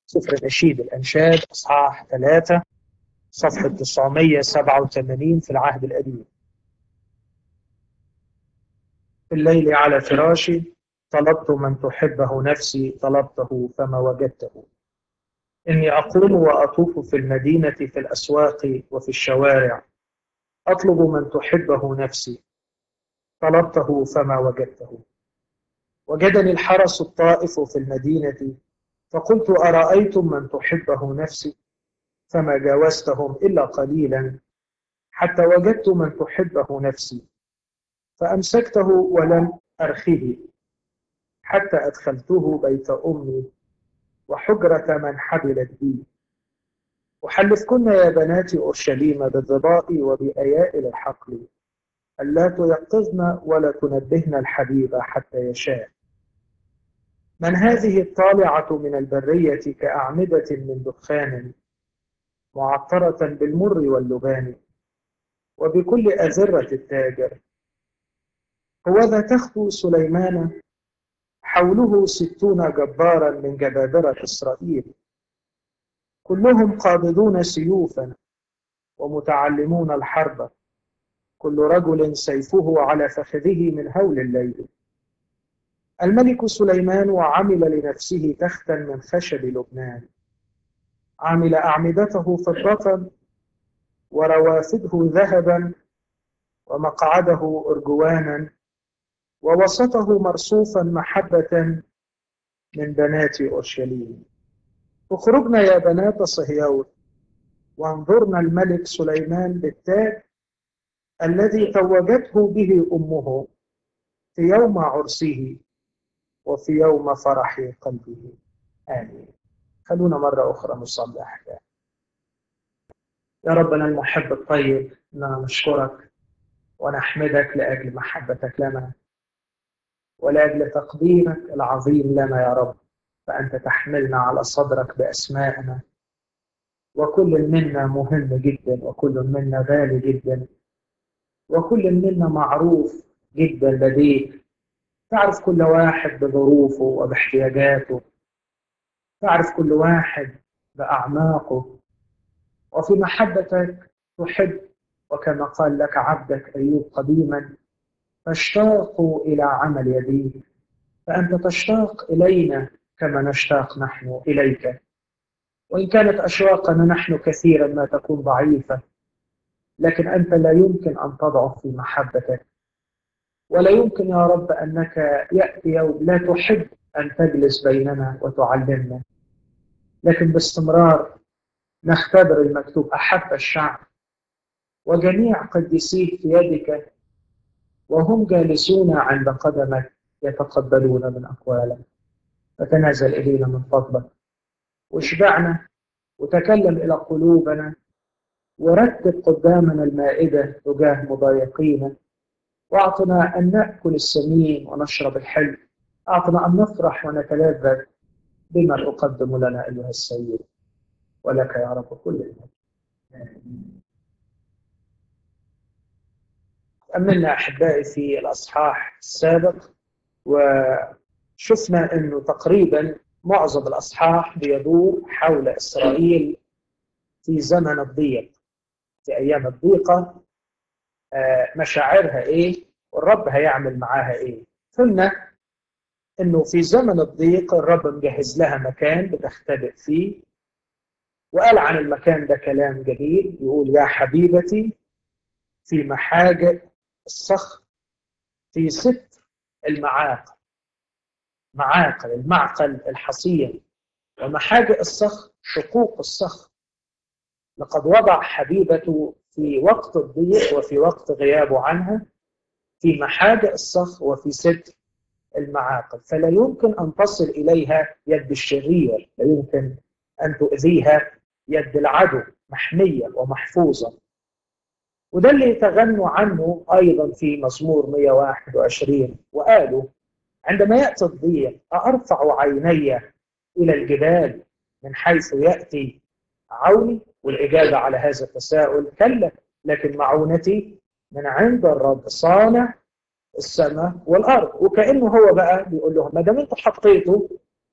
سفر نشيد الأنشاد أصحاح ثلاثة صفحة 987 في العهد القديم في الليل على فراشي طلبت من تحبه نفسي طلبته فما وجدته إني أقوم وأطوف في المدينة في الأسواق وفي الشوارع أطلب من تحبه نفسي طلبته فما وجدته وجدني الحرس الطائف في المدينة فقلت أرأيتم من تحبه نفسي فما جاوزتهم إلا قليلا حتى وجدت من تحبه نفسي فأمسكته ولم أرخه حتى أدخلته بيت أمي وحجرة من حبلت بي أحلفكن يا بنات أورشليم بالضباء وبأيائل الحقل ألا تيقظن ولا تنبهن الحبيب حتى يشاء من هذه الطالعة من البرية كأعمدة من دخان معطرة بالمر واللبان وبكل أزرة التاجر هوذا تخطو سليمان حوله ستون جبارا من جبابرة إسرائيل كلهم قابضون سيوفا ومتعلمون الحرب كل رجل سيفه على فخذه من هول الليل الملك سليمان وعمل لنفسه تختا من خشب لبنان عمل أعمدته فضة وروافده ذهبا ومقعده أرجوانا ووسطه مرصوفا محبة من بنات أورشليم اخرجنا يا بنات صهيون وانظرنا الملك سليمان بالتاج الذي توجته به أمه في يوم عرسه وفي يوم فرح قلبه آمين خلونا مرة أخرى نصلي أحيانا يا ربنا المحب الطيب إننا نشكرك ونحمدك لأجل محبتك لنا ولأجل تقديرك العظيم لنا يا رب فأنت تحملنا على صدرك بأسمائنا وكل منا مهم جدا وكل منا غالي جدا وكل منا معروف جدا لديك تعرف كل واحد بظروفه وباحتياجاته تعرف كل واحد بأعماقه وفي محبتك تحب وكما قال لك عبدك أيوب قديما تشتاق إلى عمل يديك فأنت تشتاق إلينا كما نشتاق نحن إليك وإن كانت أشواقنا نحن كثيرا ما تكون ضعيفة لكن أنت لا يمكن أن تضعف في محبتك ولا يمكن يا رب أنك يأتي يوم لا تحب أن تجلس بيننا وتعلمنا لكن باستمرار نختبر المكتوب أحب الشعب وجميع قديسيك في يدك وهم جالسون عند قدمك يتقبلون من أقوالك فتنازل إلينا من فضلك واشبعنا وتكلم إلى قلوبنا ورتب قدامنا المائدة تجاه مضايقين واعطنا أن نأكل السمين ونشرب الحلو أعطنا أن نفرح ونتلذذ بما تقدم لنا أيها السيد ولك يا رب كل المجد أملنا أحبائي في الأصحاح السابق وشفنا أنه تقريبا معظم الأصحاح بيدور حول إسرائيل في زمن الضيق في أيام الضيقة مشاعرها إيه والرب هيعمل معاها إيه قلنا أنه في زمن الضيق الرب مجهز لها مكان بتختبئ فيه وقال عن المكان ده كلام جميل يقول يا حبيبتي في محاجئ الصخر في ستر المعاقل معاقل المعقل الحصين ومحاجئ الصخر شقوق الصخر لقد وضع حبيبته في وقت الضيق وفي وقت غيابه عنها في محاجئ الصخر وفي ستر المعاقل فلا يمكن أن تصل إليها يد الشرير لا يمكن أن تؤذيها يد العدو محمية ومحفوظة وده اللي تغنوا عنه أيضا في مزمور 121 وقالوا عندما يأتي الضيق أرفع عيني إلى الجبال من حيث يأتي عوني والإجابة على هذا التساؤل كلا لكن معونتي من عند الرب صانع السماء والأرض وكأنه هو بقى بيقول لهم ما دام أنتوا حطيتوا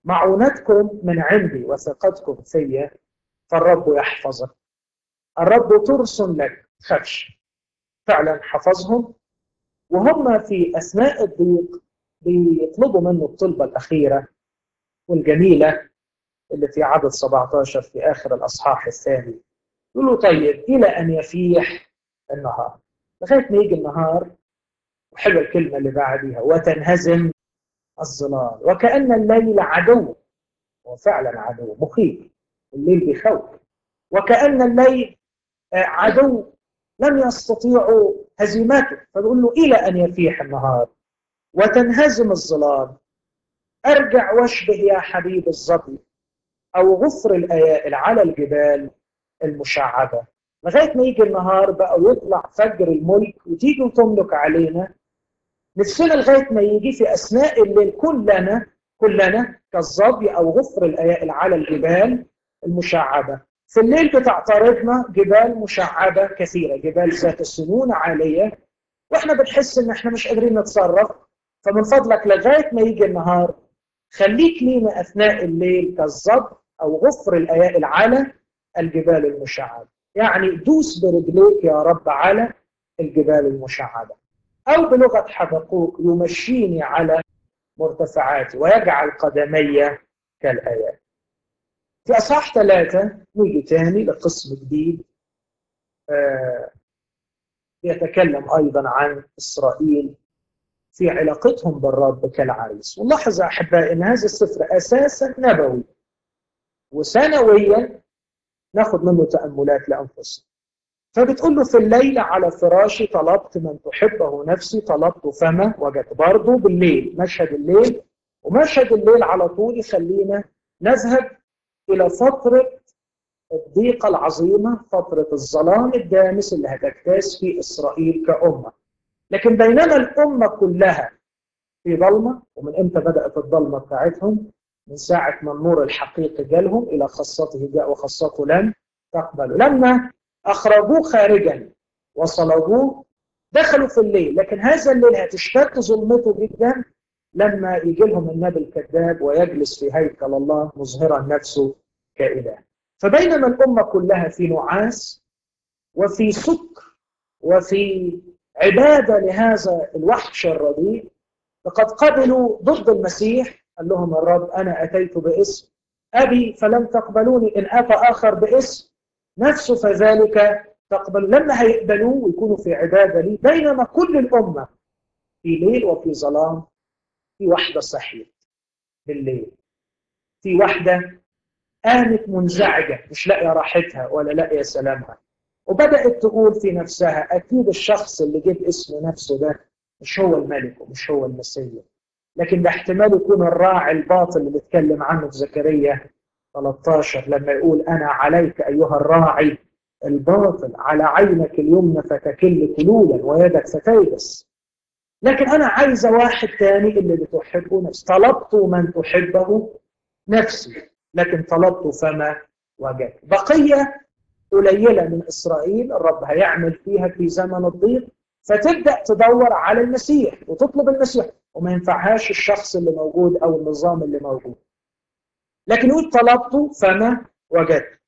معونتكم من عندي وثقتكم فيا فالرب يحفظك الرب ترس لك تخافش فعلا حفظهم وهم في اثناء الضيق بيطلبوا منه الطلبه الاخيره والجميله اللي في عدد 17 في اخر الاصحاح الثاني يقولوا طيب الى ان يفيح النهار لغايه ما يجي النهار وحلوه الكلمه اللي بعديها وتنهزم الظلال وكأن الليل عدو هو فعلا عدو مخيف الليل بيخوف وكأن الليل عدو لم يستطيعوا هزيمته فبيقول له إلى أن يفيح النهار وتنهزم الظلال أرجع واشبه يا حبيب الظبي أو غفر الأيائل على الجبال المشعبة لغاية ما يجي النهار بقى ويطلع فجر الملك وتيجي وتملك علينا نفسنا لغايه ما يجي في اثناء الليل كلنا كلنا كالظبي او غفر الايائل على الجبال المشعبه. في الليل بتعترضنا جبال مشعبه كثيره، جبال ذات السنون عاليه واحنا بنحس ان احنا مش قادرين نتصرف فمن فضلك لغايه ما يجي النهار خليك لينا اثناء الليل كالظب او غفر الايائل على الجبال المشعبه. يعني دوس برجليك يا رب على الجبال المشعبه. أو بلغة حبقوق يمشيني على مرتفعاتي ويجعل قدمي كالآيات في أصحاح ثلاثة نيجي تاني لقسم جديد آه يتكلم أيضا عن إسرائيل في علاقتهم بالرب كالعريس ونلاحظ يا أحبائي أن هذا السفر أساسا نبوي وسنويا ناخذ منه تأملات لأنفسنا فبتقول له في الليل على فراشي طلبت من تحبه نفسي طلبت فما وجدت برضه بالليل مشهد الليل ومشهد الليل على طول يخلينا نذهب الى فتره الضيقه العظيمه فتره الظلام الدامس اللي هتجتاز في اسرائيل كامه لكن بينما الامه كلها في ضلمه ومن امتى بدات الضلمه بتاعتهم من ساعه ما النور الحقيقي جالهم الى خاصته جاء وخاصته لم تقبل لما أخرجوه خارجا وصلبوه دخلوا في الليل لكن هذا الليل هتشتد ظلمته جدا لما يجي لهم النبي الكذاب ويجلس في هيكل الله مظهرا نفسه كإله فبينما الأمة كلها في نعاس وفي سكر وفي عبادة لهذا الوحش الرديء فقد قبلوا ضد المسيح قال لهم الرب أنا أتيت باسم أبي فلم تقبلوني إن أتى آخر باسم نفسه فذلك تقبل لما هيقبلوه ويكونوا في عبادة لي بينما كل الأمة في ليل وفي ظلام في واحدة صحيت بالليل في واحدة قامت منزعجة مش لاقية راحتها ولا لاقية سلامها وبدأت تقول في نفسها أكيد الشخص اللي جيب اسم نفسه ده مش هو الملك ومش هو المسيح لكن ده احتمال يكون الراعي الباطل اللي بيتكلم عنه في زكريا 13 لما يقول أنا عليك أيها الراعي الباطل على عينك اليمنى فتكل كلولا ويدك فتيبس لكن أنا عايزة واحد تاني اللي بتحبه نفسي طلبت من تحبه نفسي لكن طلبت فما وجدت بقية قليلة من إسرائيل الرب هيعمل فيها في زمن الضيق فتبدأ تدور على المسيح وتطلب المسيح وما ينفعهاش الشخص اللي موجود أو النظام اللي موجود لكن يقول طلبت فما وجدت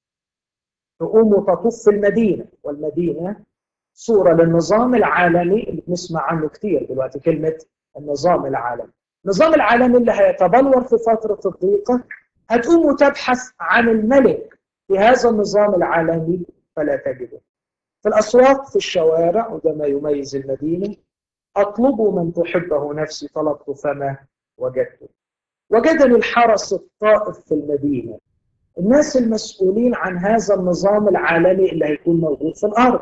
تقوم وتطوف في المدينة والمدينة صورة للنظام العالمي اللي بنسمع عنه كثير دلوقتي كلمة النظام العالمي النظام العالمي اللي هيتبلور في فترة الضيقة هتقوم وتبحث عن الملك في هذا النظام العالمي فلا تجده في الأسواق في الشوارع وده ما يميز المدينة أطلب من تحبه نفسي طلبت فما وجدته وجدني الحرس الطائف في المدينة الناس المسؤولين عن هذا النظام العالمي اللي هيكون موجود في الأرض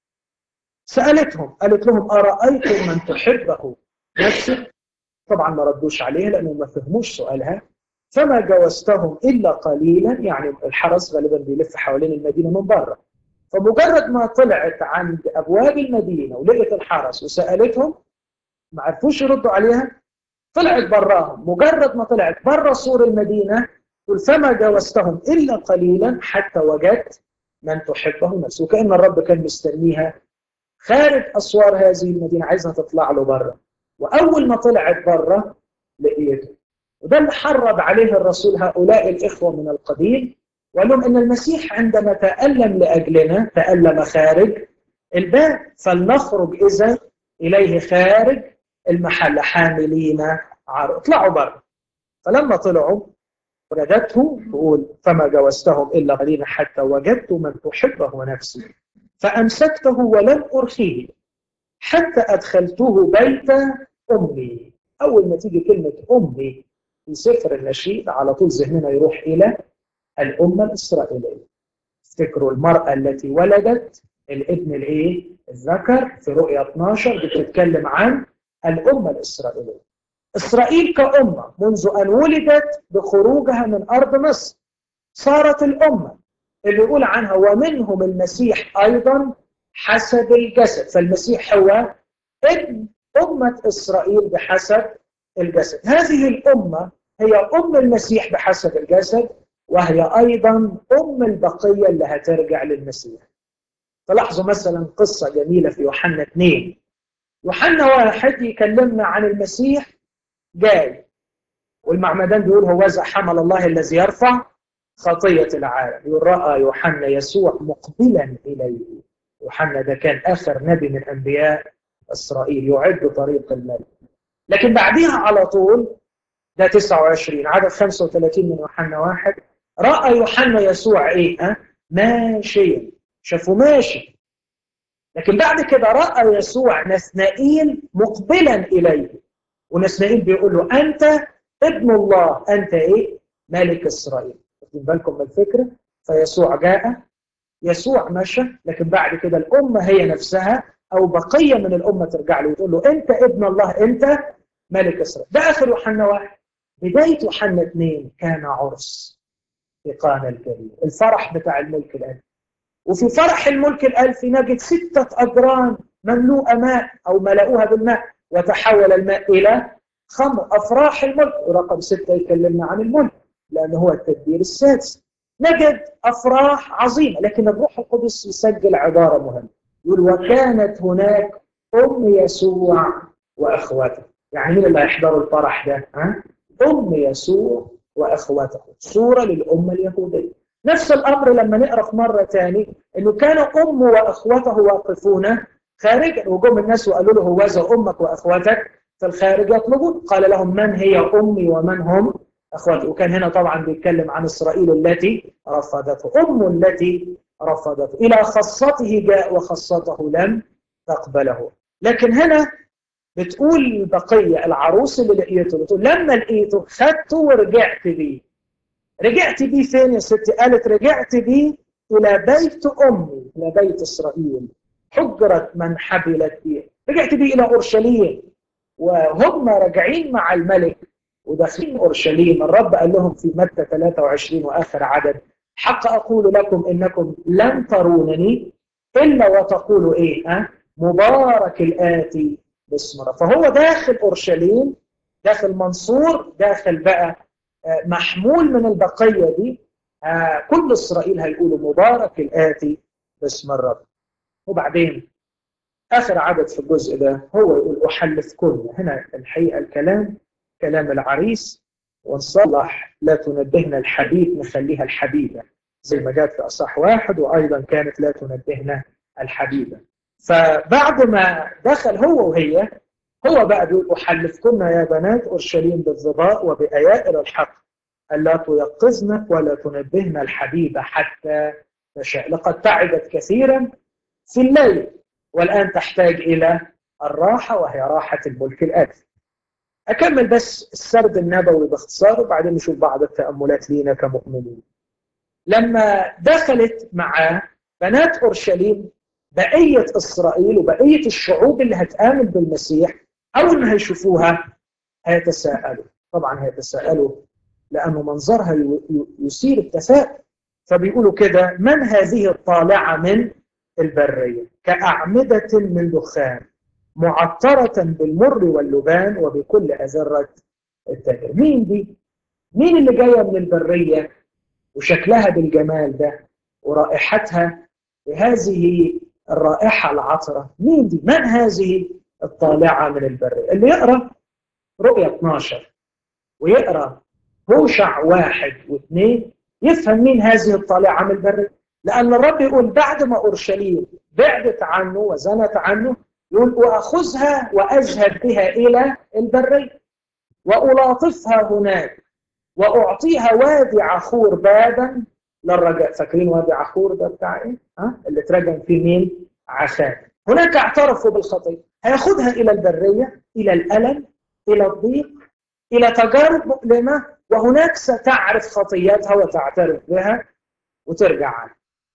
سألتهم قالت لهم أرأيتم من تحبه نفسك طبعا ما ردوش عليها لأنهم ما فهموش سؤالها فما جوزتهم إلا قليلا يعني الحرس غالبا بيلف حوالين المدينة من بره فمجرد ما طلعت عند أبواب المدينة ولقيت الحرس وسألتهم ما عرفوش يردوا عليها طلعت براهم مجرد ما طلعت بره سور المدينة قل فما جاوزتهم إلا قليلا حتى وجدت من تحبه نفسه وكأن الرب كان مستنيها خارج أسوار هذه المدينة عايزها تطلع له بره وأول ما طلعت بره لقيته وده اللي حرض عليه الرسول هؤلاء الإخوة من القديم وقال لهم إن المسيح عندما تألم لأجلنا تألم خارج الباب فلنخرج إذا إليه خارج المحل حاملين عار اطلعوا بره فلما طلعوا ولدته تقول فما جوزتهم إلا قليلا حتى وجدت من تحبه نفسي فأمسكته ولم أرخيه حتى أدخلته بيت أمي أول ما تيجي كلمة أمي في سفر النشيد على طول ذهننا يروح إلى الأمة الإسرائيلية افتكروا المرأة التي ولدت الابن الايه الذكر في رؤية 12 بتتكلم عن الأمة الإسرائيلية إسرائيل كأمة منذ أن ولدت بخروجها من أرض مصر صارت الأمة اللي يقول عنها ومنهم المسيح أيضا حسب الجسد فالمسيح هو ابن أمة إسرائيل بحسب الجسد هذه الأمة هي أم المسيح بحسب الجسد وهي أيضا أم البقية اللي هترجع للمسيح تلاحظوا مثلا قصة جميلة في يوحنا 2 يوحنا واحد يكلمنا عن المسيح جاي والمعمدان بيقول هو ذا حمل الله الذي يرفع خطية العالم يقول رأى يوحنا يسوع مقبلا إليه يوحنا ده كان آخر نبي من أنبياء إسرائيل يعد طريق الملك لكن بعديها على طول ده 29 عدد 35 من يوحنا واحد رأى يوحنا يسوع إيه؟ أه؟ ماشيا شافه ماشي لكن بعد كده رأى يسوع نثنائيل مقبلا إليه ونثنائيل بيقول له أنت ابن الله أنت إيه؟ ملك إسرائيل واخدين بالكم من الفكرة؟ فيسوع جاء يسوع مشى لكن بعد كده الأمة هي نفسها أو بقية من الأمة ترجع له وتقول له أنت ابن الله أنت ملك إسرائيل ده آخر يوحنا واحد بداية يوحنا اثنين كان عرس في قانا الكبير الفرح بتاع الملك الألفي وفي فرح الملك الألفي نجد ستة أجران مملوءة ماء أو ملأوها بالماء وتحول الماء إلى خمر أفراح الملك ورقم ستة يكلمنا عن الملك لأنه هو التدبير السادس نجد أفراح عظيمة لكن الروح القدس يسجل عبارة مهمة يقول وكانت هناك أم يسوع وأخواته يعني مين اللي هيحضروا الفرح ده؟ ها؟ أم يسوع وأخواته صورة للأمة اليهودية نفس الأمر لما نقرأ في مرة تاني أنه كان أم وأخوته واقفون خارجا وجم الناس وقالوا له هوذا أمك وأخواتك في الخارج يطلبون قال لهم من هي أمي ومن هم أخواتي وكان هنا طبعا بيتكلم عن إسرائيل التي رفضته أم التي رفضته إلى خاصته جاء وخاصته لم تقبله لكن هنا بتقول البقية العروس اللي لقيته بتقول لما لقيته خدته ورجعت بيه رجعت بيه فين يا ستي قالت رجعت بيه إلى بيت أمي إلى بيت إسرائيل حجرة من حبلت بيه رجعت بيه إلى أورشليم وهم راجعين مع الملك وداخلين أورشليم الرب قال لهم في متى 23 وآخر عدد حق أقول لكم إنكم لن ترونني إلا وتقولوا إيه أه؟ مبارك الآتي باسم رب فهو داخل أورشليم داخل منصور داخل بقى محمول من البقية دي كل إسرائيل هيقولوا مبارك الآتي باسم الرب وبعدين آخر عدد في الجزء ده هو يقول أحلفكن هنا الحقيقة الكلام كلام العريس ونصلح لا تنبهنا الحبيب نخليها الحبيبة زي ما جات في أصح واحد وأيضا كانت لا تنبهنا الحبيبة فبعد ما دخل هو وهي هو بقى بيقول أحلفكن يا بنات أورشليم بالظباء وبأيائر الحق ألا تيقظن ولا تنبهن الحبيبة حتى تشاء لقد تعبت كثيرا في الليل والآن تحتاج إلى الراحة وهي راحة الملك الآتي أكمل بس السرد النبوي باختصار وبعدين نشوف بعض التأملات لينا كمؤمنين لما دخلت مع بنات أورشليم بقية إسرائيل وبقية الشعوب اللي هتآمن بالمسيح أول ما هيشوفوها هيتساءلوا طبعا هيتساءلوا لأنه منظرها يثير التساؤل فبيقولوا كده من هذه الطالعة من البرية كأعمدة من دخان معطرة بالمر واللبان وبكل أزرة التاجر مين دي؟ مين اللي جاية من البرية وشكلها بالجمال ده ورائحتها بهذه الرائحة العطرة مين دي؟ من هذه الطالعة من البرية؟ اللي يقرأ رؤية 12 ويقرا هوشع واحد واثنين يفهم مين هذه الطالعه من البريه لان الرب يقول بعد ما اورشليم بعدت عنه وزنت عنه يقول واخذها واذهب بها الى البريه والاطفها هناك واعطيها وادي عخور بابا للرجاء فاكرين وادي عخور ده بتاع ايه؟ ها؟ اللي اترجم فيه مين؟ عشان هناك اعترفوا بالخطيه هياخدها الى البريه الى الالم الى الضيق الى تجارب مؤلمه وهناك ستعرف خطياتها وتعترف بها وترجع عنها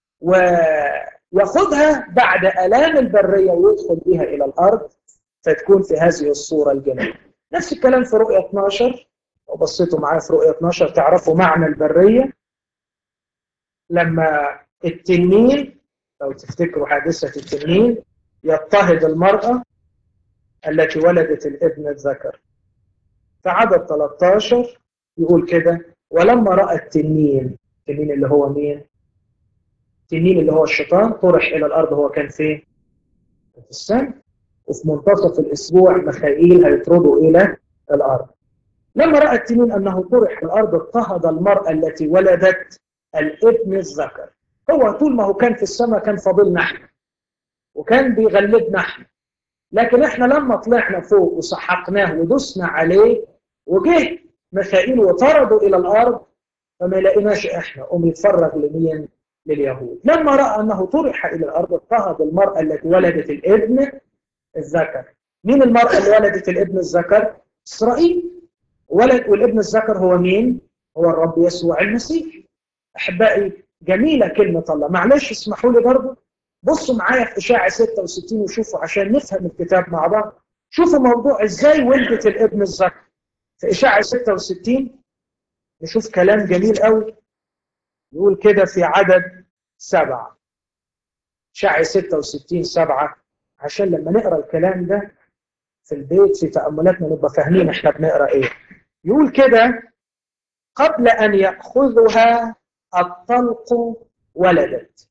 وياخدها بعد الام البريه ويدخل بها الى الارض فتكون في هذه الصوره الجميله نفس الكلام في رؤيه 12 لو بصيتوا معايا في رؤيه 12 تعرفوا معنى البريه لما التنين لو تفتكروا حادثه التنين يضطهد المراه التي ولدت الابن الذكر في عدد 13 يقول كده ولما راى التنين التنين اللي هو مين؟ التنين اللي هو الشيطان طرح الى الارض هو كان فين؟ في السماء وفي منتصف الاسبوع مخائيل هيطردوا الى الارض لما راى التنين انه طرح الارض اضطهد المراه التي ولدت الابن الذكر هو طول ما هو كان في السماء كان فاضلنا احنا وكان بيغلبنا احنا لكن احنا لما طلعنا فوق وسحقناه ودسنا عليه وجه ميخائيل وطردوا الى الارض فما لقيناش احنا قوم يتفرج لمين؟ لليهود لما راى انه طرح الى الارض اضطهد المراه التي ولدت الابن الذكر مين المراه اللي ولدت الابن الذكر؟ اسرائيل ولد والابن الذكر هو مين؟ هو الرب يسوع المسيح احبائي جميله كلمه الله معلش اسمحوا لي برضه بصوا معايا في اشاعه 66 وشوفوا عشان نفهم الكتاب مع بعض شوفوا موضوع ازاي ولدت الابن الذكر في اشاعه 66 نشوف كلام جميل قوي يقول كده في عدد سبعة اشاعه 66 سبعة عشان لما نقرا الكلام ده في البيت في تاملاتنا نبقى فاهمين احنا بنقرا ايه يقول كده قبل ان ياخذها الطلق ولدت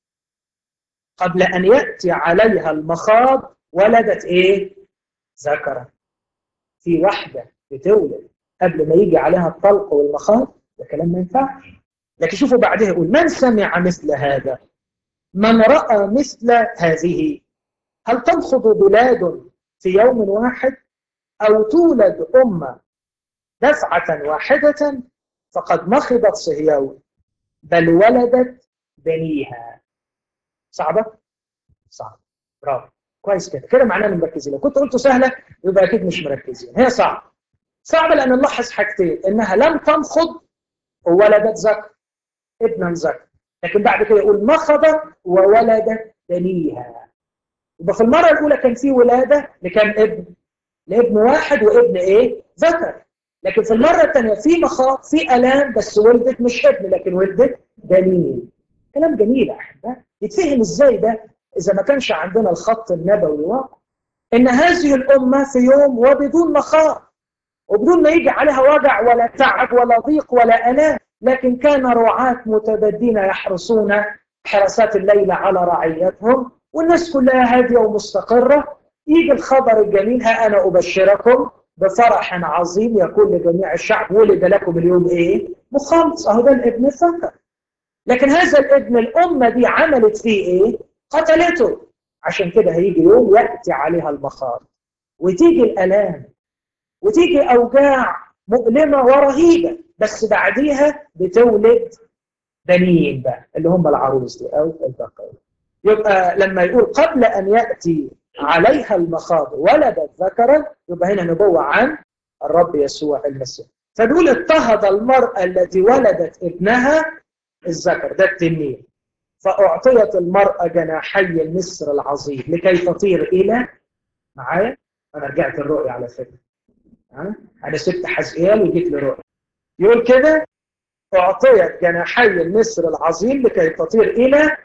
قبل أن يأتي عليها المخاض ولدت إيه؟ ذكرا في واحدة بتولد قبل ما يجي عليها الطلق والمخاض ده كلام ما ينفعش لكن شوفوا بعدها يقول من سمع مثل هذا من رأى مثل هذه هل تنخض بلاد في يوم واحد أو تولد أمة دفعة واحدة فقد مخضت صهيون بل ولدت بنيها صعبة؟ صعبة برافو كويس كده كده معناه انهم مركزين لو كنت قلته سهلة يبقى اكيد مش مركزين هي صعبة صعبة لان نلاحظ حاجتين انها لم تنخض وولدت ذكر ابنا ذكر لكن بعد كده يقول مخضت وولدت بنيها يبقى في المرة الأولى كان في ولادة لكام ابن؟ لابن واحد وابن إيه؟ ذكر لكن في المرة الثانية في مخاض في ألام بس ولدت مش ابن لكن ولدت بنين كلام جميل يا أحباب يتفهم ازاي ده اذا ما كانش عندنا الخط النبوي واقع ان هذه الامه في يوم وبدون مخاض وبدون ما يجي عليها وجع ولا تعب ولا ضيق ولا الام لكن كان رعاة متبدين يحرسون حراسات الليل على رعيتهم والناس كلها هاديه ومستقره يجي الخبر الجميل ها انا ابشركم بفرح عظيم يكون لجميع الشعب ولد لكم اليوم ايه؟ مخلص اهو ده الابن فكر لكن هذا الابن الأمة دي عملت فيه إيه؟ قتلته عشان كده هيجي يوم يأتي عليها المخاض وتيجي الألام وتيجي أوجاع مؤلمة ورهيبة بس بعديها بتولد بنين بقى اللي هم العروس دي أو البقرة يبقى لما يقول قبل أن يأتي عليها المخاض ولدت ذكرا يبقى هنا نبوة عن الرب يسوع المسيح فدول اضطهد المرأة التي ولدت ابنها الذكر ده التنين فأعطيت المرأة جناحي النسر العظيم لكي تطير إلى معايا أنا رجعت الرؤية على فكرة ها؟ أنا سبت حزقيال وجيت لرؤية يقول كده أعطيت جناحي النسر العظيم لكي تطير إلى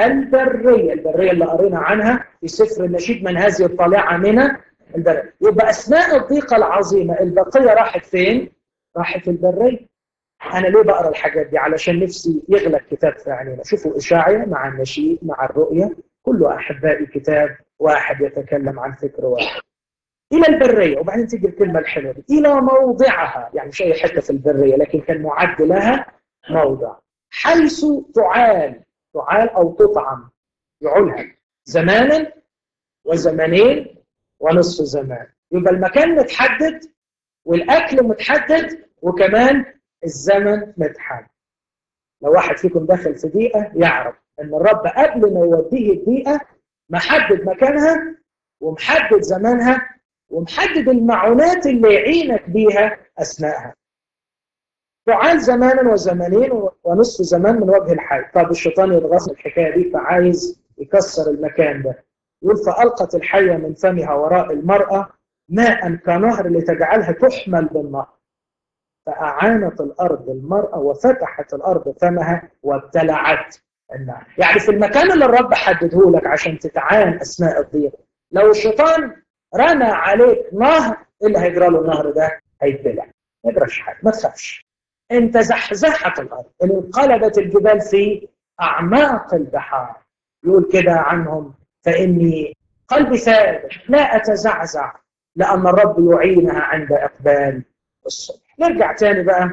البرية البرية اللي قرينا عنها في سفر النشيد من هذه الطالعة من البرية يبقى أثناء الضيقة العظيمة البقية راحت فين؟ راحت البرية أنا ليه بقرا الحاجات دي؟ علشان نفسي يغلق كتاب في عينينا، شوفوا إشاعية مع النشيد مع الرؤية، كله أحبائي كتاب واحد يتكلم عن فكر واحد. الى البريه وبعدين تيجي الكلمه الحلوه دي الى موضعها يعني مش اي حته في البريه لكن كان معد لها موضع حيث تعال تعال او تطعم يعولها زمانا وزمانين ونصف زمان يبقى المكان متحدد والاكل متحدد وكمان الزمن متحدد لو واحد فيكم دخل في دقيقه يعرف ان الرب قبل ما يوديه الدقيقه محدد مكانها ومحدد زمانها ومحدد المعونات اللي يعينك بيها اثناءها تعال زمانا وزمانين ونصف زمان من وجه الحي طب الشيطان يتغصب الحكايه دي فعايز يكسر المكان ده يقول فالقت الحيه من فمها وراء المراه ماء كنهر لتجعلها تحمل بالنهر فأعانت الأرض المرأة وفتحت الأرض فمها وابتلعت النار يعني في المكان اللي الرب حدده لك عشان تتعان أثناء الضيق لو الشيطان رمى عليك نهر إيه اللي هيجرى له النهر ده هيتبلع ما يجراش حاجة ما تخافش انت زحزحت الأرض انقلبت الجبال في أعماق البحار يقول كده عنهم فإني قلبي ثابت لا أتزعزع لأن الرب يعينها عند إقبال الصبح نرجع تاني بقى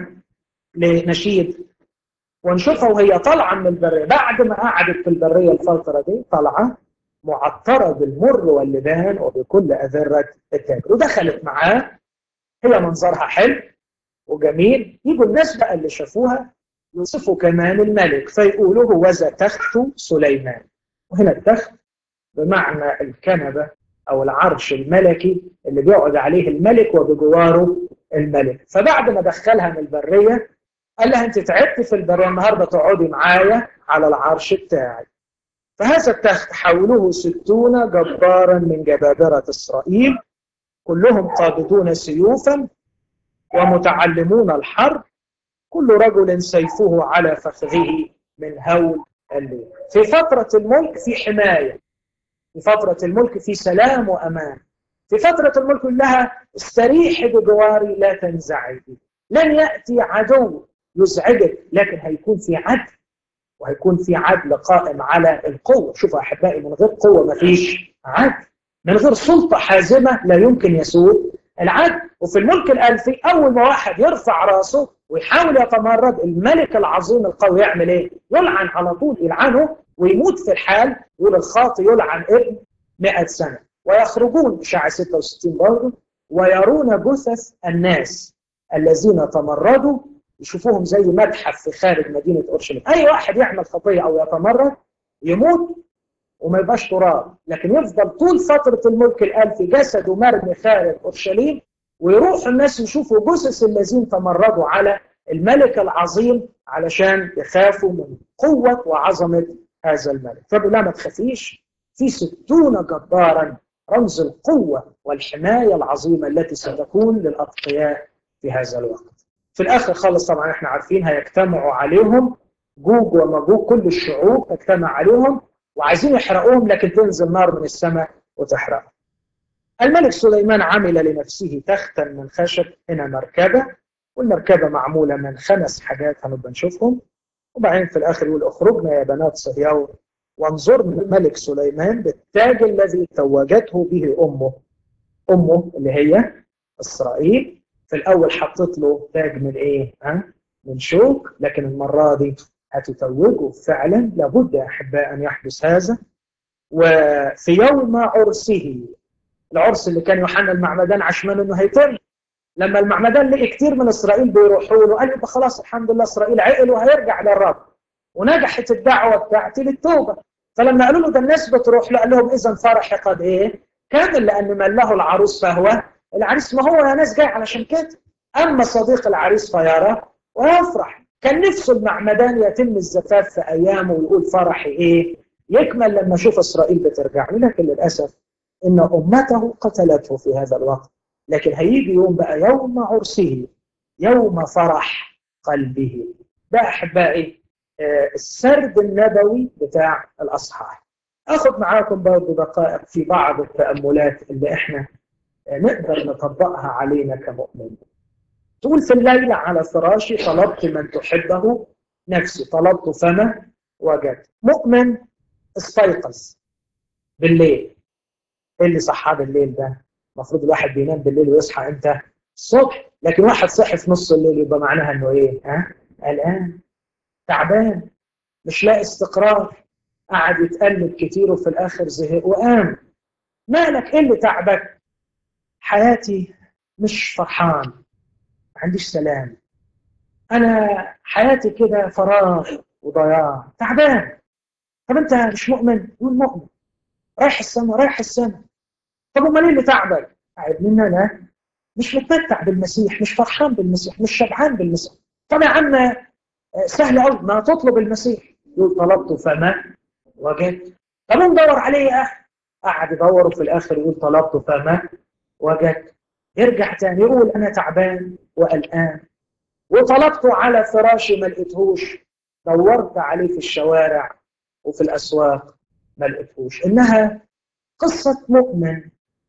لنشيد ونشوفها وهي طالعة من البرية بعد ما قعدت في البرية الفترة دي طالعة معطرة بالمر واللبان وبكل أذرة التاجر ودخلت معاه هي منظرها حلو وجميل يجوا الناس بقى اللي شافوها يوصفوا كمان الملك فيقولوا هو ذا تخت سليمان وهنا التخت بمعنى الكنبة أو العرش الملكي اللي بيقعد عليه الملك وبجواره الملك فبعد ما دخلها من البرية قال لها أنت تعبت في البرية النهاردة تقعدي معايا على العرش بتاعي فهذا التخت حوله ستون جبارا من جبابرة إسرائيل كلهم قابضون سيوفا ومتعلمون الحرب كل رجل سيفه على فخذه من هول الليل في فترة الملك في حماية في فترة الملك في سلام وأمان في فترة الملك لها استريحي بجواري لا تنزعجي لن يأتي عدو يزعجك لكن هيكون في عدل وهيكون في عدل قائم على القوة شوفوا أحبائي من غير قوة ما فيش عدل من غير سلطة حازمة لا يمكن يسود العدل وفي الملك الألفي أول ما واحد يرفع راسه ويحاول يتمرد الملك العظيم القوي يعمل إيه؟ يلعن على طول يلعنه ويموت في الحال يقول الخاطي يلعن ابن 100 سنة ويخرجون إشاعة 66 برضه ويرون جثث الناس الذين تمردوا يشوفوهم زي متحف في خارج مدينة أورشليم أي واحد يعمل خطية أو يتمرد يموت وما يبقاش تراب لكن يفضل طول فترة الملك الألفي جسده مرمي خارج أورشليم ويروح الناس يشوفوا جثث الذين تمردوا على الملك العظيم علشان يخافوا من قوة وعظمة هذا الملك فبلا ما تخافيش في ستون جبارا رمز القوة والحماية العظيمة التي ستكون للأتقياء في هذا الوقت في الآخر خالص طبعا احنا عارفين هيجتمعوا عليهم جوج ومجوج كل الشعوب تجتمع عليهم وعايزين يحرقوهم لكن تنزل نار من السماء وتحرقهم الملك سليمان عمل لنفسه تختا من خشب هنا مركبة والمركبة معمولة من خمس حاجات هنبقى نشوفهم وبعدين في الآخر يقول اخرجنا يا بنات صهيون وانظرنا الملك سليمان بالتاج الذي توجته به أمه أمه اللي هي إسرائيل في الأول حطت له تاج من إيه؟ ها؟ من شوك لكن المرة دي هتتوجه فعلا لابد يا أحباء أن يحدث هذا وفي يوم عرسه العرس اللي كان يوحنا المعمدان عشمان انه هيتم لما المعمدان لقي كتير من اسرائيل بيروحوا له قال يبقى خلاص الحمد لله اسرائيل عقل وهيرجع للرب ونجحت الدعوه بتاعتي للتوبه فلما قالوا له ده الناس بتروح له قال لهم اذا فرحي قد ايه؟ كامل لان من له العروس فهو العريس ما هو يا ناس جاي علشان كده اما صديق العريس فيرى ويفرح كان نفسه المعمدان يتم الزفاف في ايامه ويقول فرحي ايه؟ يكمل لما اشوف اسرائيل بترجع له لكن للاسف ان امته قتلته في هذا الوقت لكن هيجي يوم بقى يوم عرسه يوم فرح قلبه ده احبائي السرد النبوي بتاع الاصحاح اخذ معاكم برضه دقائق في بعض التاملات اللي احنا نقدر نطبقها علينا كمؤمنين تقول في الليلة على فراشي طلبت من تحبه نفسي طلبت فما وجدت مؤمن استيقظ بالليل ايه اللي صحاه بالليل ده المفروض الواحد بينام بالليل ويصحى امتى؟ الصبح لكن واحد صحي في نص الليل يبقى معناها انه ايه؟ ها؟ قلقان تعبان مش لاقي استقرار قعد يتقلب كتير وفي الاخر زهق وقام مالك ايه اللي تعبك؟ حياتي مش فرحان ما عنديش سلام انا حياتي كده فراغ وضياع تعبان طب انت مش مؤمن؟ يقول مؤمن رايح السما رايح السما طب امال ايه اللي تعبك؟ قاعد منا لا مش متمتع بالمسيح مش فرحان بالمسيح مش شبعان بالمسيح طب يا عم سهل قوي ما تطلب المسيح يقول طلبته فما وجدت طب ندور عليه يا اخي قعد يدور وفي الاخر يقول طلبته فما وجدت يرجع تاني يقول انا تعبان وقلقان وطلبته على فراشي ما لقيتهوش دورت عليه في الشوارع وفي الاسواق ما لقيتهوش انها قصه مؤمن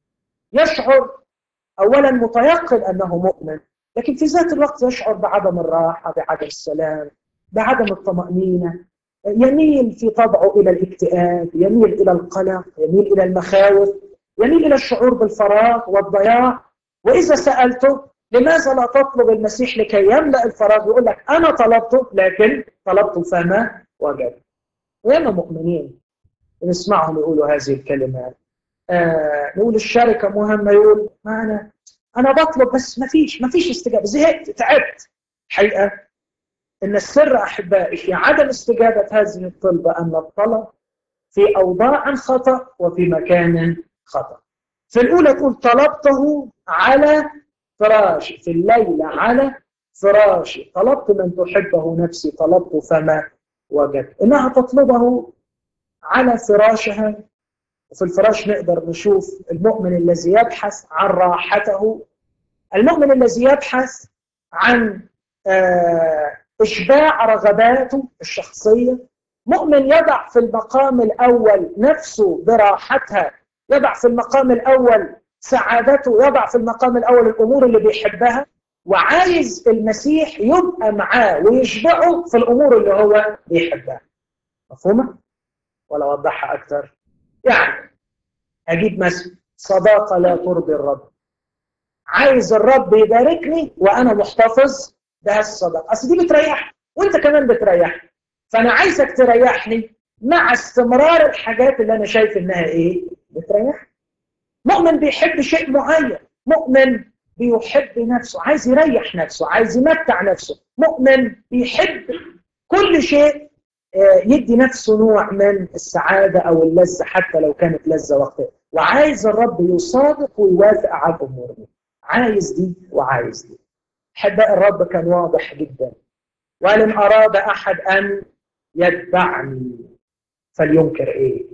يشعر اولا متيقن انه مؤمن لكن في ذات الوقت يشعر بعدم الراحه بعدم السلام بعدم الطمانينه يميل في طبعه الى الاكتئاب يميل الى القلق يميل الى المخاوف يميل الى الشعور بالفراغ والضياع واذا سالته لماذا لا تطلب المسيح لكي يملا الفراغ يقول لك انا طلبته لكن طلبته فما وجد وياما مؤمنين نسمعهم يقولوا هذه الكلمات آه نقول الشركه مهمه يقول ما انا انا بطلب بس ما فيش ما فيش استجابه زهقت تعبت حقيقه ان السر احبائي في عدم استجابه هذه الطلبه ان الطلب في اوضاع خطا وفي مكان خطا في الاولى تقول طلبته على فراشي في الليل على فراشي طلبت من تحبه نفسي طلبت فما وجدت انها تطلبه على فراشها وفي الفراش نقدر نشوف المؤمن الذي يبحث عن راحته المؤمن الذي يبحث عن إشباع رغباته الشخصية مؤمن يضع في المقام الأول نفسه براحتها يضع في المقام الأول سعادته يضع في المقام الأول الأمور اللي بيحبها وعايز المسيح يبقى معاه ويشبعه في الأمور اللي هو بيحبها مفهومة؟ ولا أوضحها أكثر؟ يعني أجيب مثل صداقة لا ترضي الرب عايز الرب يباركني وأنا محتفظ بهذه الصداقة أصل دي بتريحني وأنت كمان بتريحني فأنا عايزك تريحني مع استمرار الحاجات اللي أنا شايف إنها إيه؟ بتريحني مؤمن بيحب شيء معين مؤمن بيحب نفسه عايز يريح نفسه عايز يمتع نفسه مؤمن بيحب كل شيء يدي نفسه نوع من السعادة أو اللذة حتى لو كانت لذة وقتها وعايز الرب يصادق ويوافق على الأمور دي عايز دي وعايز دي أحباء الرب كان واضح جدا وقال إن أراد أحد أن يتبعني فلينكر إيه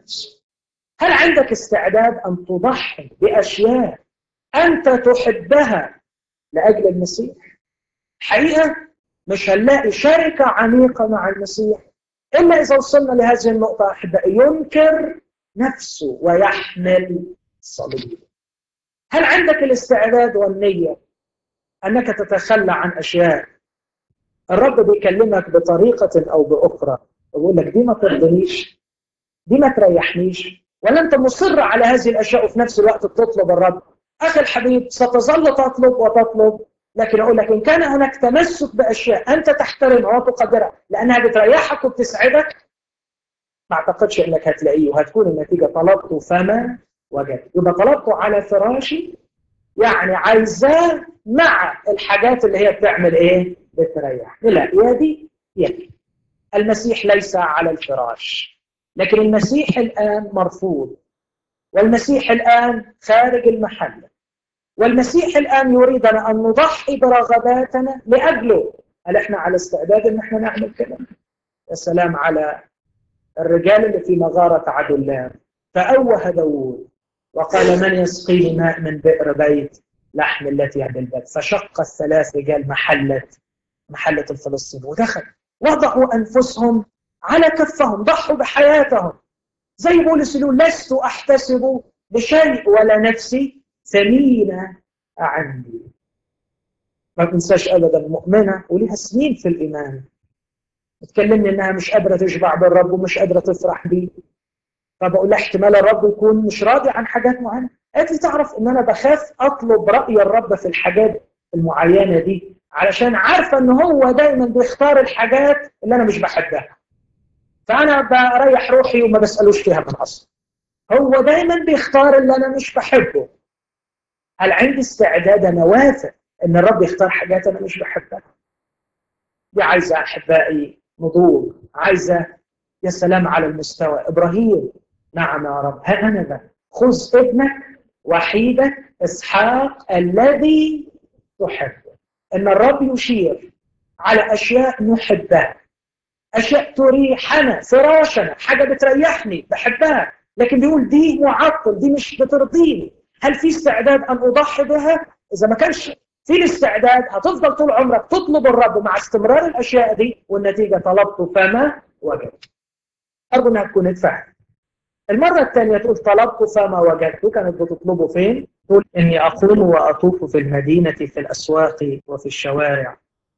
هل عندك استعداد أن تضحي بأشياء أنت تحبها لأجل المسيح حقيقة مش هنلاقي شركة عميقة مع المسيح إلا إذا وصلنا لهذه النقطة أحبائي ينكر نفسه ويحمل صليب هل عندك الاستعداد والنية أنك تتخلى عن أشياء الرب بيكلمك بطريقة أو بأخرى ويقول لك دي ما ترضنيش دي ما تريحنيش ولا أنت مصر على هذه الأشياء وفي نفس الوقت بتطلب الرب أخي الحبيب ستظل تطلب وتطلب لكن أقول لك إن كان هناك تمسك بأشياء أنت تحترمها وتقدرها لأنها بتريحك وبتسعدك ما أعتقدش إنك هتلاقيه وهتكون النتيجة طلبته فما وجدت يبقى طلبته على فراشي يعني عايزاه مع الحاجات اللي هي بتعمل إيه؟ بتريح لا يا دي يا المسيح ليس على الفراش لكن المسيح الآن مرفوض والمسيح الآن خارج المحله والمسيح الآن يريدنا أن نضحي برغباتنا لأجله هل إحنا على استعداد إن إحنا نعمل كده؟ يا سلام على الرجال اللي في مغارة عدلان فأوه داوود وقال من يسقيني ماء من بئر بيت لحم التي يهدي الباب فشق الثلاث رجال محلة محلة الفلسطين ودخل وضعوا أنفسهم على كفهم ضحوا بحياتهم زي بولس يقول لست أحتسب بشيء ولا نفسي ثمينة عندي ما تنساش ابدا مؤمنه وليها سنين في الايمان تكلمني انها مش قادره تشبع بالرب ومش قادره تفرح بيه فبقول لها احتمال الرب يكون مش راضي عن حاجات معينه قالت لي تعرف ان انا بخاف اطلب راي الرب في الحاجات المعينه دي علشان عارفه ان هو دايما بيختار الحاجات اللي انا مش بحبها فانا بريح روحي وما بسالوش فيها من اصل هو دايما بيختار اللي انا مش بحبه هل عندي استعداد انا وافق ان الرب يختار حاجات انا مش بحبها دي عايزه احبائي نضوج عايزه يا سلام على المستوى ابراهيم نعم يا رب ها انا ذا خذ ابنك وحيدك اسحاق الذي تحبه ان الرب يشير على اشياء نحبها اشياء تريحنا فراشنا حاجه بتريحني بحبها لكن بيقول دي معطل دي مش بترضيني هل في استعداد ان اضحي بها اذا ما كانش في الاستعداد هتفضل طول عمرك تطلب الرب مع استمرار الاشياء دي والنتيجه طلبت فما وجدت ارجو انها تكون اتفهم المرة الثانية تقول طلبت فما وجدت كانت بتطلبه فين؟ تقول إني أقوم وأطوف في المدينة في الأسواق وفي الشوارع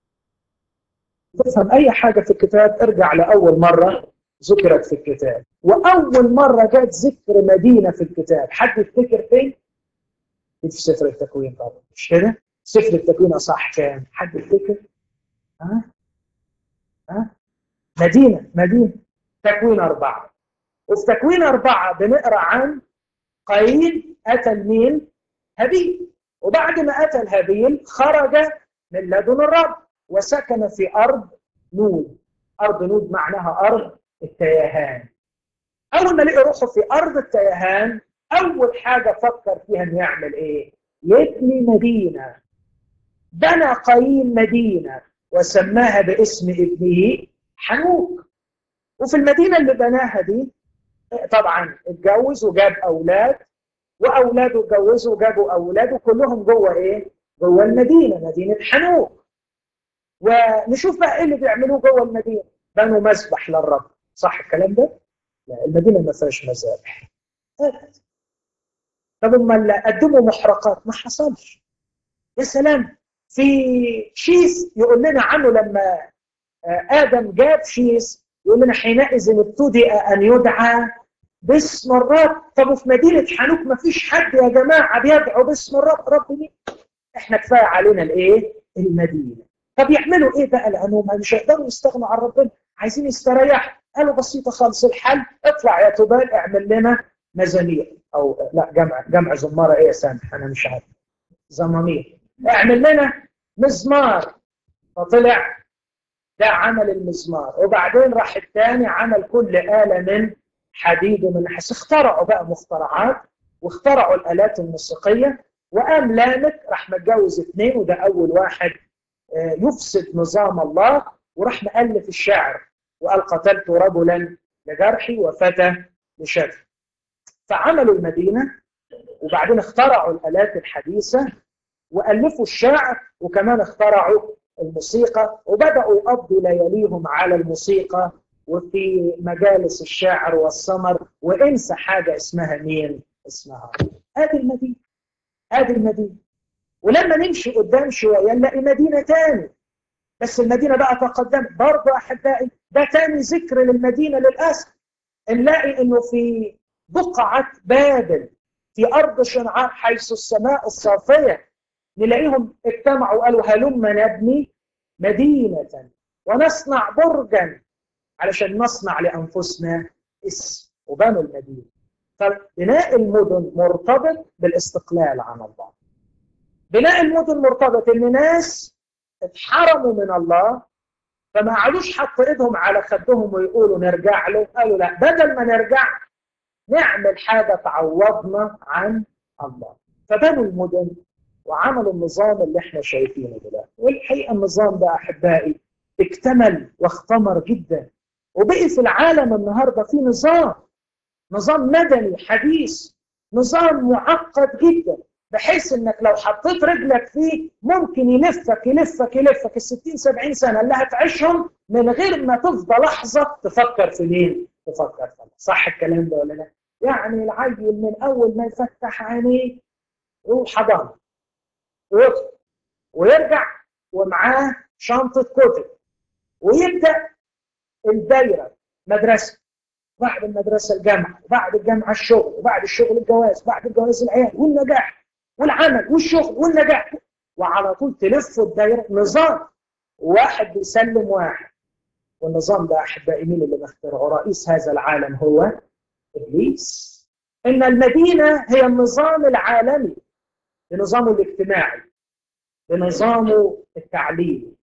تفهم أي حاجة في الكتاب ارجع لأول مرة ذكرت في الكتاب وأول مرة جاءت ذكر مدينة في الكتاب حد يفتكر فين؟ في سفر التكوين طبعا مش كده؟ سفر التكوين أصح كام؟ حد يفتكر؟ ها؟ ها؟ مدينة مدينة تكوين أربعة وفي تكوين أربعة بنقرأ عن قايين قتل مين؟ هابيل وبعد ما قتل هابيل خرج من لدن الرب وسكن في أرض نود أرض نود معناها أرض التيهان أول ما لقي روحه في أرض التيهان أول حاجة فكر فيها إنه يعمل إيه؟ يبني مدينة بنى قايين مدينة وسماها باسم ابنه حنوك وفي المدينة اللي بناها دي طبعا اتجوز وجاب اولاد واولاده اتجوزوا وجابوا اولاد وكلهم جوه ايه؟ جوه المدينه مدينه حنوك. ونشوف بقى ايه اللي بيعملوه جوه المدينه؟ بنوا مسبح للرب، صح الكلام ده؟ لا المدينه ما فيهاش مذابح. طب امال قدموا محرقات ما حصلش. يا سلام في شيس يقول لنا عنه لما ادم جاب شيس يقول لنا حينئذ ابتدأ ان يدعى باسم الرب طب وفي مدينه حنوك ما فيش حد يا جماعه بيدعو باسم الرب رب مين؟ احنا كفايه علينا الايه؟ المدينه. طب يعملوا ايه بقى لانهم مش هيقدروا يستغنوا عن ربنا عايزين يستريحوا قالوا بسيطه خالص الحل اطلع يا تبال اعمل لنا مزامير او لا جمع جمع زماره ايه يا سامح انا مش عارف زمامير اعمل لنا مزمار فطلع ده عمل المزمار وبعدين راح الثاني عمل كل آلة من حديد ومن نحاس اخترعوا بقى مخترعات واخترعوا الآلات الموسيقية وقام لامك راح متجوز اثنين وده أول واحد يفسد نظام الله وراح مألف الشعر وقال قتلت رجلا لجرحي وفتى لشري فعملوا المدينة وبعدين اخترعوا الآلات الحديثة وألفوا الشعر وكمان اخترعوا الموسيقى وبدأوا يقضوا لياليهم على الموسيقى وفي مجالس الشعر والسمر وانسى حاجة اسمها مين اسمها هذه المدينة هذه المدينة ولما نمشي قدام شوية نلاقي مدينة تاني بس المدينة بقى تقدمت برضه أحبائي ده تاني ذكر للمدينة للأسف نلاقي إنه في بقعة بابل في أرض شنعاء حيث السماء الصافية نلاقيهم اجتمعوا وقالوا هلم نبني مدينة ونصنع برجا علشان نصنع لأنفسنا اسم وبنوا المدينة فبناء المدن مرتبط بالاستقلال عن الله بناء المدن مرتبط ان ناس اتحرموا من الله فما قعدوش حطوا ايدهم على خدهم ويقولوا نرجع له قالوا لا بدل ما نرجع نعمل حاجه تعوضنا عن الله فبنوا المدن وعملوا النظام اللي احنا شايفينه دلوقتي والحقيقه النظام ده احبائي اكتمل واختمر جدا وبقي في العالم النهارده في نظام نظام مدني حديث نظام معقد جدا بحيث انك لو حطيت رجلك فيه ممكن يلفك يلفك يلفك ال 60 70 سنه اللي هتعيشهم من غير ما تفضى لحظه تفكر في مين؟ تفكر في الله صح الكلام ده ولا لا؟ يعني العيل من اول ما يفتح عينيه يروح حضانه ويدخل ويرجع ومعاه شنطه كتب ويبدا الدايره مدرسه بعد المدرسه الجامعه وبعد الجامعه الشغل وبعد الشغل الجواز بعد الجواز العيال والنجاح والعمل والشغل والنجاح وعلى طول تلف الدايره نظام واحد بيسلم واحد والنظام ده احبائي مين اللي مخترعه؟ رئيس هذا العالم هو ابليس ان المدينه هي النظام العالمي بنظامه الاجتماعي بنظامه التعليمي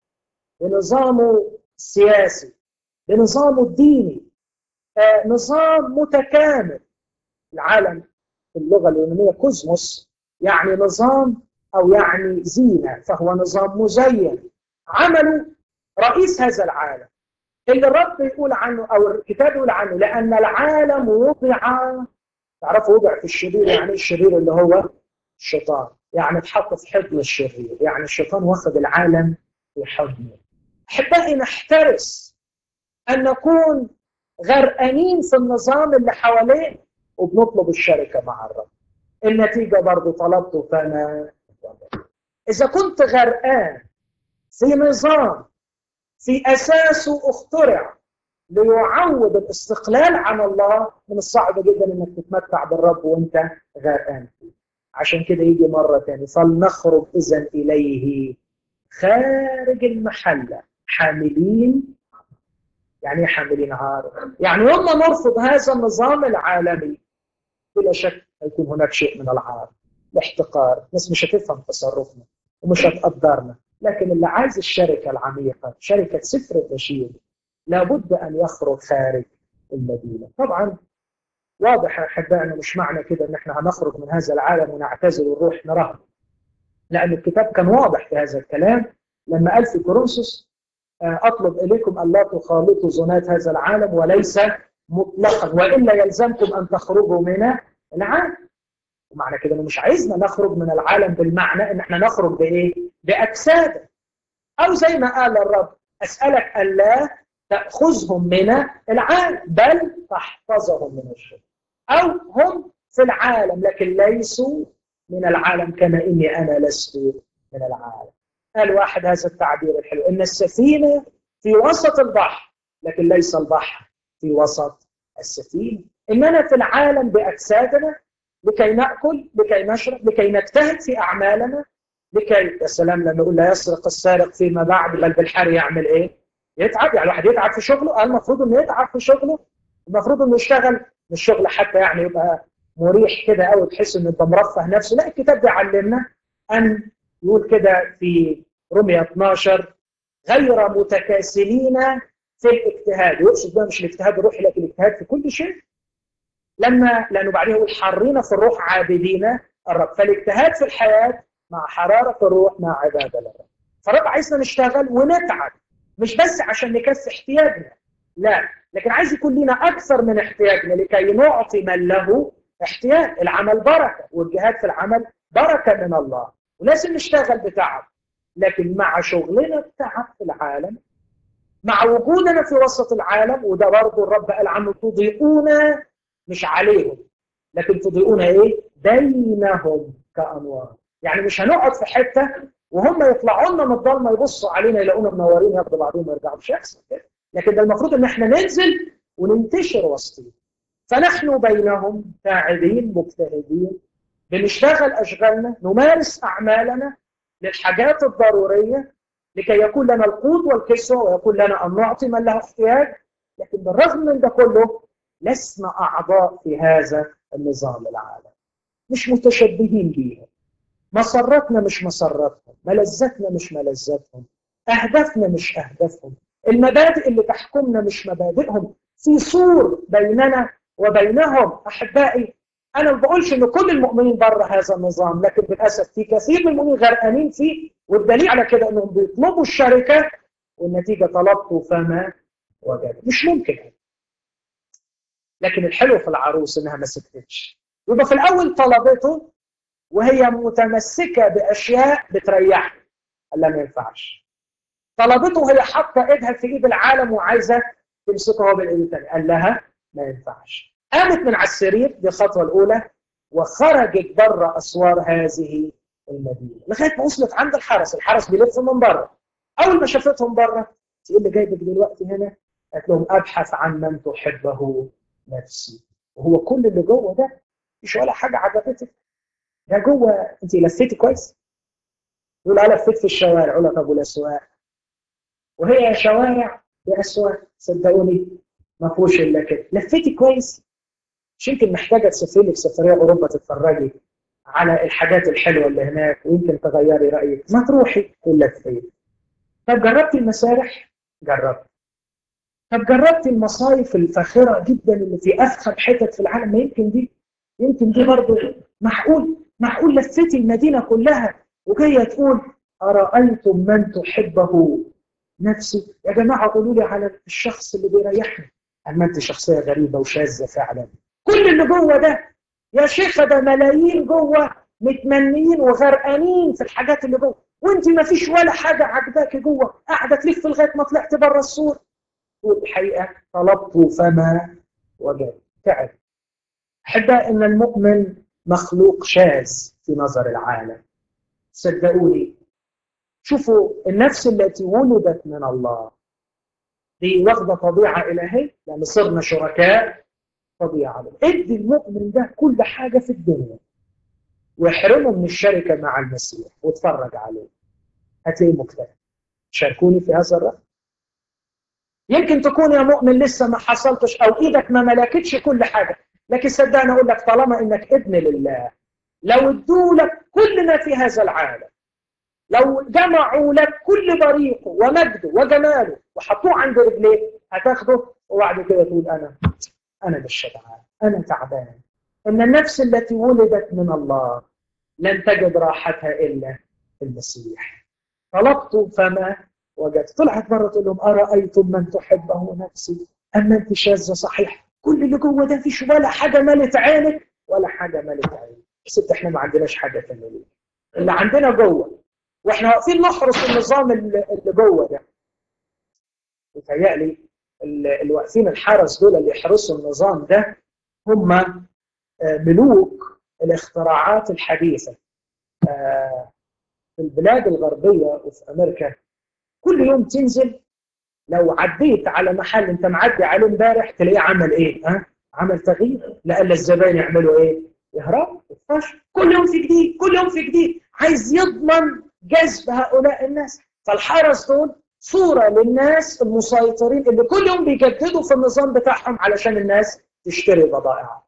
بنظامه السياسي بنظامه الديني آه نظام متكامل العالم في اللغه اليونانيه كوزموس يعني نظام او يعني زينه فهو نظام مزين عمله رئيس هذا العالم اللي الرب يقول عنه او الكتاب يقول عنه لان العالم وضع تعرفوا وضع في الشرير يعني الشرير اللي هو الشيطان يعني اتحط في حضن الشرير يعني الشيطان واخد العالم في حضنه احبائي نحترس ان نكون غرقانين في النظام اللي حواليه وبنطلب الشركه مع الرب النتيجه برضه طلبته فانا اذا كنت غرقان في نظام في اساسه اخترع ليعوض الاستقلال عن الله من الصعب جدا انك تتمتع بالرب وانت غرقان فيه عشان كده يجي مره ثانيه فلنخرج اذا اليه خارج المحله حاملين يعني ايه حاملين عار؟ يعني يوم ما نرفض هذا النظام العالمي بلا شك هيكون هناك شيء من العار الاحتقار الناس مش هتفهم تصرفنا ومش هتقدرنا لكن اللي عايز الشركه العميقه شركه سفر البشير لابد ان يخرج خارج المدينه طبعا واضح يا احبائنا مش معنى كده ان احنا هنخرج من هذا العالم ونعتزل ونروح نرهب لان الكتاب كان واضح في هذا الكلام لما قال في كورنثوس اطلب اليكم الا تخالطوا زنات هذا العالم وليس مطلقا والا يلزمكم ان تخرجوا من العالم ومعنى كده انه مش عايزنا نخرج من العالم بالمعنى ان احنا نخرج بايه؟ باجساد او زي ما قال الرب اسالك الا تاخذهم من العالم بل تحفظهم من الشر او هم في العالم لكن ليسوا من العالم كما اني انا لست من العالم قال واحد هذا التعبير الحلو ان السفينه في وسط البحر لكن ليس البحر في وسط السفينه اننا في العالم باجسادنا لكي ناكل لكي نشرب لكي نجتهد في اعمالنا لكي يا سلام لما يقول لا يسرق السارق فيما بعد بل بالحر يعمل ايه؟ يتعب يعني الواحد يتعب في شغله قال المفروض انه يتعب في شغله المفروض انه يشتغل مش شغل حتى يعني يبقى مريح كده قوي تحس ان انت مرفه نفسه لا الكتاب بيعلمنا ان يقول كده في رمية 12 غير متكاسلين في الاجتهاد يقصد ده مش الاجتهاد الروحي لكن الاجتهاد في كل شيء لما لانه بعدين يقول حرين في الروح عابدين الرب فالاجتهاد في الحياه مع حراره الروح مع عباده للرب فالرب عايزنا نشتغل ونتعب مش بس عشان نكفي احتياجنا لا لكن عايز يكون لنا اكثر من احتياجنا لكي نعطي من له احتياج العمل بركه والجهاد في العمل بركه من الله ولازم نشتغل بتعب لكن مع شغلنا التعب في العالم مع وجودنا في وسط العالم وده برضه الرب قال عنه تضيئون مش عليهم لكن تضيئون ايه؟ بينهم كانوار يعني مش هنقعد في حته وهم يطلعوا لنا من الضلمه يبصوا علينا يلاقونا منورين ياخدوا بعضهم ويرجعوا مش هيحصل كده لكن ده المفروض ان احنا ننزل وننتشر وسطهم فنحن بينهم فاعلين مجتهدين بنشتغل اشغالنا نمارس اعمالنا للحاجات الضروريه لكي يكون لنا القوت والكسوه ويكون لنا ان نعطي من له احتياج لكن بالرغم من ده كله لسنا اعضاء في هذا النظام العالمي مش متشبهين بيهم مسرتنا مش مسرتهم ملذتنا مش ملذتهم اهدافنا مش اهدافهم المبادئ اللي تحكمنا مش مبادئهم في سور بيننا وبينهم احبائي انا ما بقولش ان كل المؤمنين بره هذا النظام لكن للاسف في كثير من المؤمنين غرقانين فيه والدليل على كده انهم بيطلبوا الشركه والنتيجه طلبته فما وجد مش ممكن لكن الحلو في العروس انها ما سكتتش يبقى في الاول طلبته وهي متمسكه باشياء بتريحها قال لها ما ينفعش طلبته وهي حاطه ايدها في ايد العالم وعايزه تمسكه هو بالايد الثانيه قال لها ما ينفعش قامت من على السرير دي الخطوه الاولى وخرجت بره اسوار هذه المدينه لغايه ما وصلت عند الحرس الحرس بيلف من بره اول ما شافتهم بره ايه اللي جايبك دلوقتي هنا قالت لهم ابحث عن من تحبه نفسي وهو كل اللي جوه ده مش ولا حاجه عجبتك ده جوه انت لفيتي كويس يقول انا لفيت في الشوارع اقول لك ابو الاسواق وهي شوارع يا اسواق صدقوني ما فيهوش الا كده لفيتي كويس مش يمكن محتاجه تسافري لك سفريه اوروبا تتفرجي على الحاجات الحلوه اللي هناك ويمكن تغيري رايك ما تروحي تلفي طب جربتي المسارح؟ جربت طب جربتي المصايف الفاخره جدا اللي في افخم حتت في العالم ما يمكن دي يمكن دي برضه معقول معقول لفيتي المدينه كلها وجايه تقول ارايتم من تحبه نفسي يا جماعه قولوا لي على الشخص اللي بيريحني اما انت شخصيه غريبه وشاذه فعلا كل اللي جوه ده يا شيخه ده ملايين جوه متمنيين وغرقانين في الحاجات اللي جوه وانت ما فيش ولا حاجه عجباكي جوه قاعده تلف لغايه ما طلعت بره السور والحقيقه طلبت فما وجدت تعب احباء ان المؤمن مخلوق شاذ في نظر العالم صدقوني شوفوا النفس التي ولدت من الله دي واخده طبيعه الهيه يعني صرنا شركاء طبيعه ادي المؤمن ده كل حاجه في الدنيا واحرمه من الشركه مع المسيح واتفرج عليه هتلاقيه مكتئب شاركوني في هذا الرأي يمكن تكون يا مؤمن لسه ما حصلتش او ايدك ما ملكتش كل حاجه لكن صدقني اقول لك طالما انك ابن لله لو ادوا لك كل ما في هذا العالم لو جمعوا لك كل بريقه ومجده وجماله وحطوه عند رجليك هتاخده وبعد كده تقول انا انا مش شبعان انا تعبان ان النفس التي ولدت من الله لن تجد راحتها الا المسيح طلبت فما وجدت طلعت مره تقول لهم ارايتم من تحبه نفسي اما انت شاذه صحيح كل اللي جوه ده فيش ولا حاجه ملت عينك ولا حاجه ملت عينك بس احنا ما عندناش حاجه تملي اللي عندنا جوه واحنا واقفين نحرس النظام اللي جوه ده متهيألي اللي واقفين الحرس دول اللي يحرسوا النظام ده هم ملوك الاختراعات الحديثه في البلاد الغربيه وفي امريكا كل يوم تنزل لو عديت على محل انت معدي عليه امبارح تلاقيه عمل ايه؟ ها؟ عمل تغيير لألا الزبائن يعملوا ايه؟ يهربوا يطفش كل يوم في جديد كل يوم في جديد عايز يضمن جذب هؤلاء الناس فالحرس دول صورة للناس المسيطرين اللي كل يوم بيجددوا في النظام بتاعهم علشان الناس تشتري بضائعهم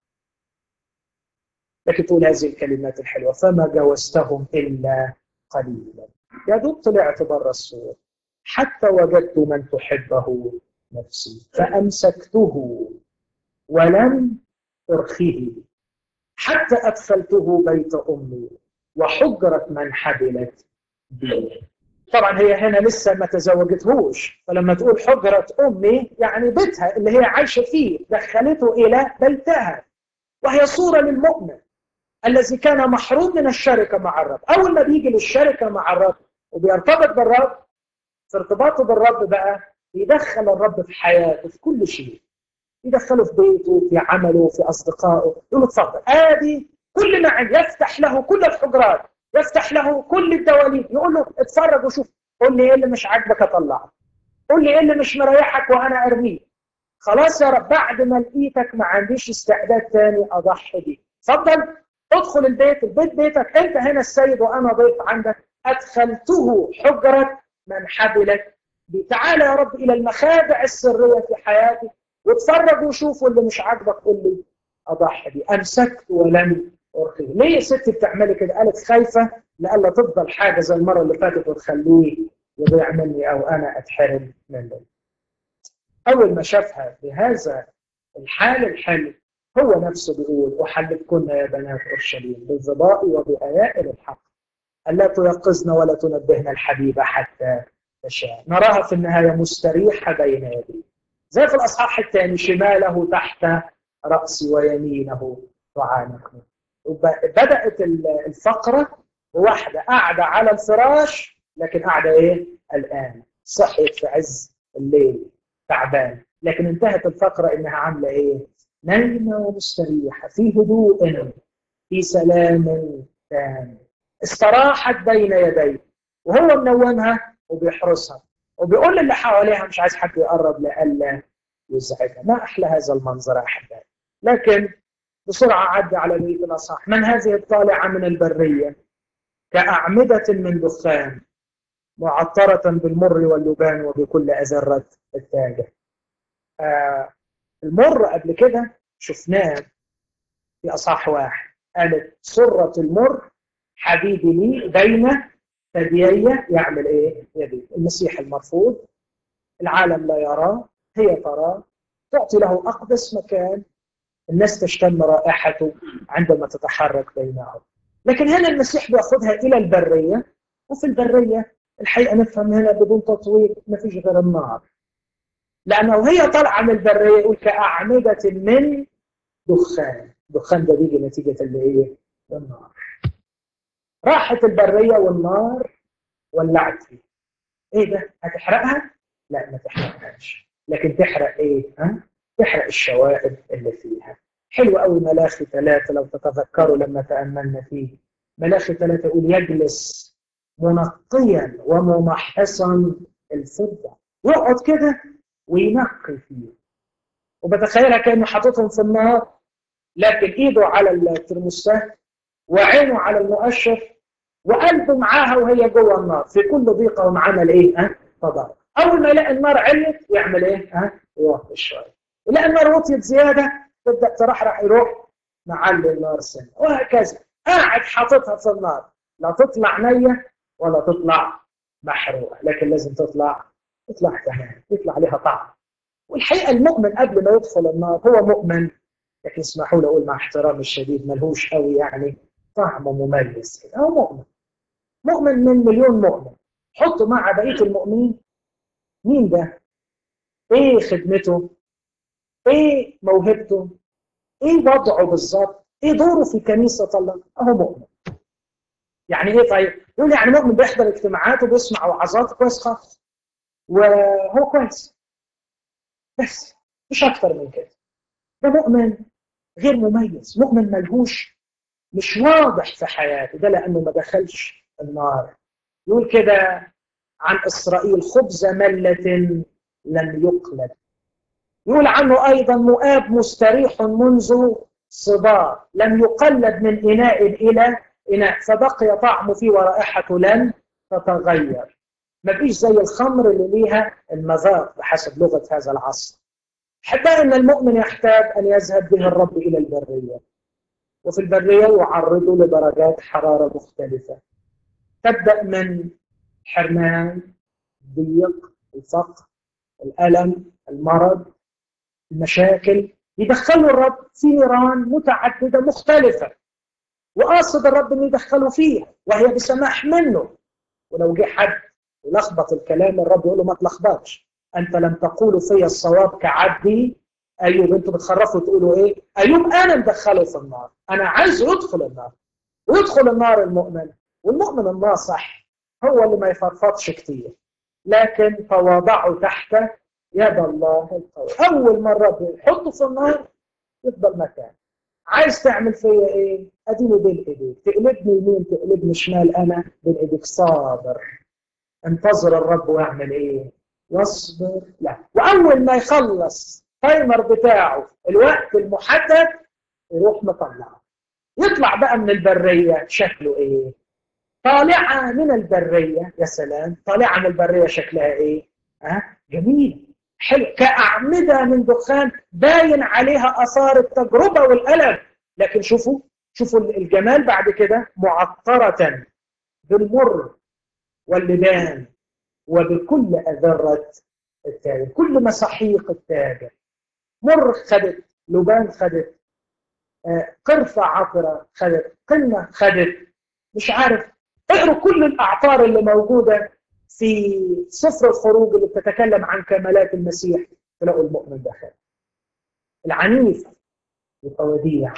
لكن تقول هذه الكلمات الحلوة فما جاوزتهم إلا قليلا يا دوب طلعت بره السور حتى وجدت من تحبه نفسي فأمسكته ولم أرخيه حتى أدخلته بيت أمي وحجرة من حبلت بي طبعا هي هنا لسه ما تزوجتهوش فلما تقول حجرة أمي يعني بيتها اللي هي عايشة فيه دخلته إلى بيتها وهي صورة للمؤمن الذي كان محروم من الشركة مع الرب أول ما بيجي للشركة مع الرب وبيرتبط بالرب في ارتباطه بالرب بقى يدخل الرب في حياته في كل شيء يدخله في بيته في عمله في أصدقائه يقول له اتفضل آدي كل ما عندي يفتح له كل الحجرات يفتح له كل الدواليب يقول له اتفرج وشوف قول لي ايه اللي مش عاجبك اطلعه قول لي ايه اللي مش مريحك وانا ارميه خلاص يا رب بعد ما لقيتك ما عنديش استعداد تاني اضحي بيه اتفضل ادخل البيت البيت بيتك انت هنا السيد وانا ضيف عندك ادخلته حجره من حبلت بي تعالى يا رب الى المخادع السريه في حياتي واتفرج وشوف واللي مش عاجبك قول لي اضحي بيه امسكت ولم ارخيه ليه يا ستي بتعملي كده قالت خايفه لألا تفضل حاجه زي المره اللي فاتت وتخليه يضيع مني او انا اتحرم منه اول ما شافها بهذا الحال الحلو هو نفسه بيقول احلفكن يا بنات اورشليم بالظباء وبآيائل الحق الا تيقظن ولا تنبهن الحبيب حتى تشاء نراها في النهايه مستريحه بين يديه زي في الاصحاح الثاني شماله تحت راسي ويمينه تعانقني بدات الفقره بواحده قاعده على الفراش لكن قاعده ايه؟ الان صحيت في عز الليل تعبان لكن انتهت الفقره انها عامله ايه؟ نايمه ومستريحه في هدوء في سلام تام استراحت بين يديه وهو منومها وبيحرسها وبيقول للي حواليها مش عايز حد يقرب لألا يزعجها ما أحلى هذا المنظر يا أحبائي لكن بسرعة عدى على بيت الأصح من هذه الطالعة من البرية كأعمدة من دخان معطرة بالمر واللبان وبكل أزرة التاجة آه المر قبل كده شفناه في أصح واحد قالت سرة المر حبيبي لي بين ثديي يعمل ايه؟ يدي المسيح المرفوض العالم لا يراه هي تراه تعطي له اقدس مكان الناس تشتم رائحته عندما تتحرك بينهم لكن هنا المسيح بياخذها الى البريه وفي البريه الحقيقه نفهم هنا بدون تطويل ما فيش غير النار لانه هي طالعه من البريه يقول كاعمده من دخان الدخان ده بيجي نتيجه اللي هي النار راحت البريه والنار ولعت فيها ايه ده هتحرقها لا ما تحرقهاش لكن تحرق ايه ها تحرق الشوائب اللي فيها حلو قوي ملاخي ثلاثة لو تتذكروا لما تأملنا فيه ملاخي ثلاثة يقول يجلس منقيا وممحصا الفضة يقعد كده وينقي فيه وبتخيلها كأنه حاططهم في النار لكن ايده على الترموستات وعينه على المؤشر وقلبه معاها وهي جوه النار في كل ضيقه ومعمل ايه ها تضارب اول ما يلاقي النار علت يعمل ايه ها يوطي شويه يلاقي النار وطيت زياده تبدا ترحرح يروح معلي النار سنه وهكذا قاعد حاططها في النار لا تطلع نيه ولا تطلع محروقه لكن لازم تطلع تطلع تمام يطلع عليها طعم والحقيقه المؤمن قبل ما يدخل النار هو مؤمن لكن اسمحوا لي اقول مع احترامي الشديد ملهوش قوي يعني طعم مميز كده هو مؤمن مؤمن من مليون مؤمن حطوا مع بقيه المؤمنين مين ده؟ ايه خدمته؟ ايه موهبته؟ ايه وضعه بالظبط؟ ايه دوره في كنيسه الله؟ اهو مؤمن. يعني ايه طيب؟ يقول يعني مؤمن بيحضر اجتماعات وبيسمع وعظات كويس خالص. وهو كويس. بس مش اكتر من كده. ده مؤمن غير مميز، مؤمن ملهوش مش واضح في حياته ده لانه ما دخلش النار. يقول كده عن إسرائيل خبز ملة لم يقلد يقول عنه أيضا مؤاب مستريح منذ صبار لم يقلد من إناء إلى إناء فبقي طعمه فيه ورائحته لن تتغير ما فيش زي الخمر اللي ليها المذاق بحسب لغة هذا العصر حتى أن المؤمن يحتاج أن يذهب به الرب إلى البرية وفي البرية يعرضه لدرجات حرارة مختلفة تبدأ من الحرمان الضيق الفقر الألم المرض المشاكل يدخلوا الرب في نيران متعددة مختلفة وقاصد الرب انه يدخله فيها وهي بسماح منه ولو جه حد ولخبط الكلام الرب يقول له ما تلخبطش انت لم تقولوا في الصواب كعبدي ايوب انتوا بتخرفوا تقولوا ايه ايوب انا مدخله في النار انا عايز يدخل النار ويدخل النار المؤمن والمؤمن الناصح هو اللي ما يفرفطش كتير لكن تواضعوا تحت يد الله القوي اول ما الرب يحطه في النار يفضل مكان عايز تعمل فيا ايه اديني بين ايديك تقلبني يمين تقلبني شمال انا بين ايديك صابر انتظر الرب واعمل ايه يصبر لا واول ما يخلص التايمر بتاعه الوقت المحدد يروح مطلعه يطلع بقى من البريه شكله ايه طالعه من البريه يا سلام طالعه من البريه شكلها ايه ها أه؟ جميل حلو كأعمدة من دخان باين عليها آثار التجربة والألم لكن شوفوا شوفوا الجمال بعد كده معطرة بالمر واللبان وبكل أذرة التاج كل مساحيق التاج مر خدت لبان خدت قرفة عطرة خدت قمة خدت مش عارف اقروا كل الأعطار اللي موجودة في سفر الخروج اللي بتتكلم عن كمالات المسيح تلاقوا المؤمن داخل العنيف يبقى وديع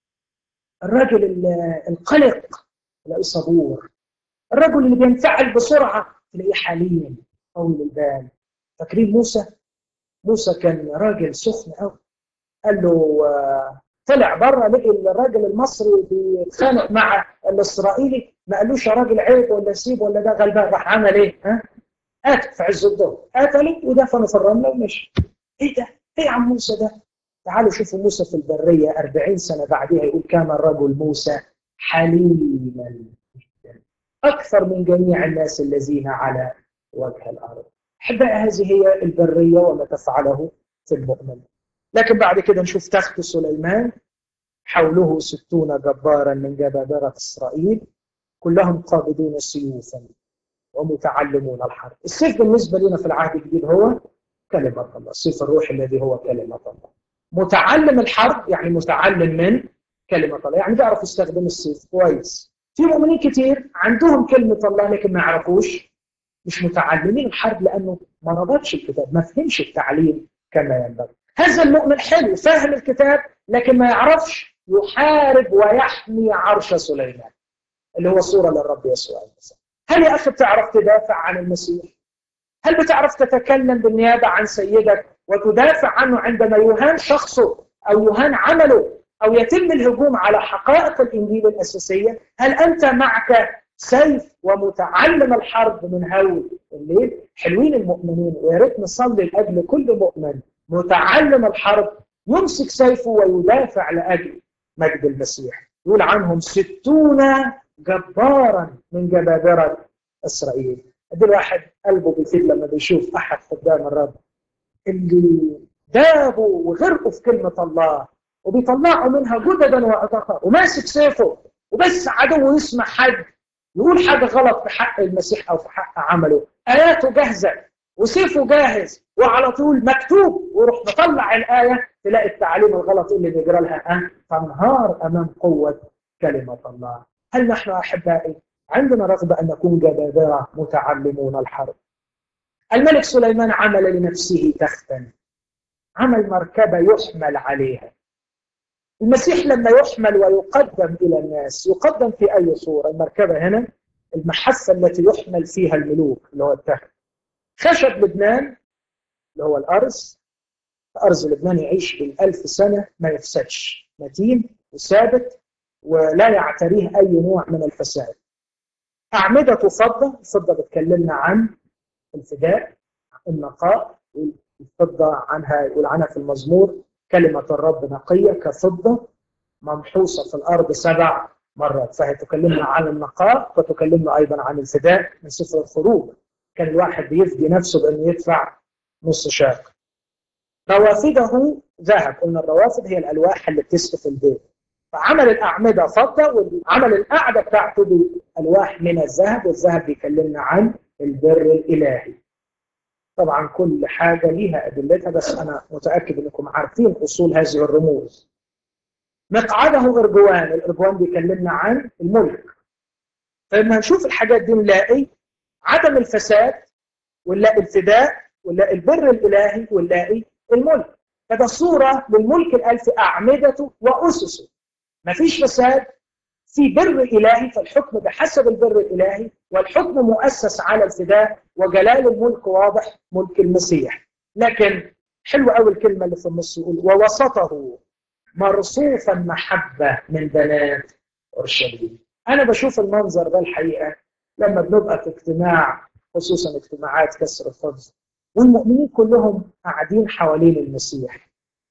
الرجل القلق تلاقيه صبور الرجل اللي بينفعل بسرعه تلاقيه حليم طول البال فاكرين موسى موسى كان راجل سخن قوي قال له طلع بره لقي الراجل المصري بيتخانق مع الاسرائيلي ما قالوش يا راجل عيب ولا سيب ولا ده غلبان راح عمل ايه؟ ها؟ قتل في عز الظهر قتله ودفنه في الرمله ومشي. ايه ده؟ ايه يا عم موسى ده؟ تعالوا شوفوا موسى في البرية أربعين سنة بعدها يقول كان الرجل موسى حليما أكثر من جميع الناس الذين على وجه الأرض أحبائي هذه هي البرية وما تفعله في المؤمن لكن بعد كده نشوف تخت سليمان حوله ستون جبارا من جبابرة إسرائيل كلهم قابضون سيوفا ومتعلمون الحرب السيف بالنسبة لنا في العهد الجديد هو كلمة الله سيف الروح الذي هو كلمة الله متعلم الحرب يعني متعلم من كلمة الله يعني بيعرف يستخدم السيف كويس في مؤمنين كتير عندهم كلمة الله لكن ما يعرفوش مش متعلمين الحرب لأنه ما ربطش الكتاب ما فهمش التعليم كما ينبغي هذا المؤمن حلو فاهم الكتاب لكن ما يعرفش يحارب ويحمي عرش سليمان اللي هو صورة للرب يسوع المسيح هل يا أخي بتعرف تدافع عن المسيح؟ هل بتعرف تتكلم بالنيابة عن سيدك وتدافع عنه عندما يهان شخصه أو يهان عمله أو يتم الهجوم على حقائق الإنجيل الأساسية هل أنت معك سيف ومتعلم الحرب من هول الليل حلوين المؤمنين ويا ريت نصلي لاجل كل مؤمن متعلم الحرب يمسك سيفه ويدافع لاجل مجد المسيح يقول عنهم ستون جبارا من جبابرة إسرائيل دي الواحد قلبه بيفيد لما بيشوف أحد خدام الرب اللي دابوا وغرقوا في كلمة الله وبيطلعوا منها جددا وعطاقا وماسك سيفه وبس عدو يسمع حد يقول حاجة غلط في حق المسيح أو في حق عمله آياته جاهزة وسيفه جاهز وعلى طول مكتوب ويروح مطلع الآية تلاقي التعليم الغلط اللي بيجرى لها أن تنهار أمام قوة كلمة الله هل نحن أحبائي عندنا رغبة أن نكون جبابرة متعلمون الحرب الملك سليمان عمل لنفسه تختا عمل مركبة يحمل عليها المسيح لما يحمل ويقدم إلى الناس يقدم في أي صورة المركبة هنا المحفة التي يحمل فيها الملوك اللي هو التخت خشب لبنان اللي هو الأرز أرز لبنان يعيش بالألف سنة ما يفسدش متين وثابت ولا يعتريه أي نوع من الفساد أعمدة فضة الفضة بتكلمنا عن الفداء النقاء الفضة عنها يقول عنها في المزمور كلمة الرب نقية كفضة ممحوصة في الأرض سبع مرات فهي تكلمنا عن النقاء وتكلمنا أيضا عن الفداء من سفر الخروج كان الواحد بيفدي نفسه بأنه يدفع نص شاق روافده ذهب قلنا الروافد هي الألواح اللي بتسقف البيت فعمل الأعمدة فضة وعمل القعدة بتاعته بألواح من الذهب والذهب بيكلمنا عن البر الإلهي طبعا كل حاجة ليها أدلتها بس أنا متأكد أنكم عارفين أصول هذه الرموز مقعده إرجوان الإرجوان بيكلمنا عن الملك فلما نشوف الحاجات دي نلاقي عدم الفساد ونلاقي الفداء ونلاقي البر الإلهي ونلاقي الملك فده صورة للملك الألف أعمدته وأسسه مفيش فساد في بر إلهي فالحكم بحسب البر الإلهي والحكم مؤسس على الفداء وجلال الملك واضح ملك المسيح لكن حلو قوي الكلمة اللي في النص يقول ووسطه مرصوفا محبة من بنات أورشليم أنا بشوف المنظر ده الحقيقة لما بنبقى في اجتماع خصوصا اجتماعات كسر الخبز والمؤمنين كلهم قاعدين حوالين المسيح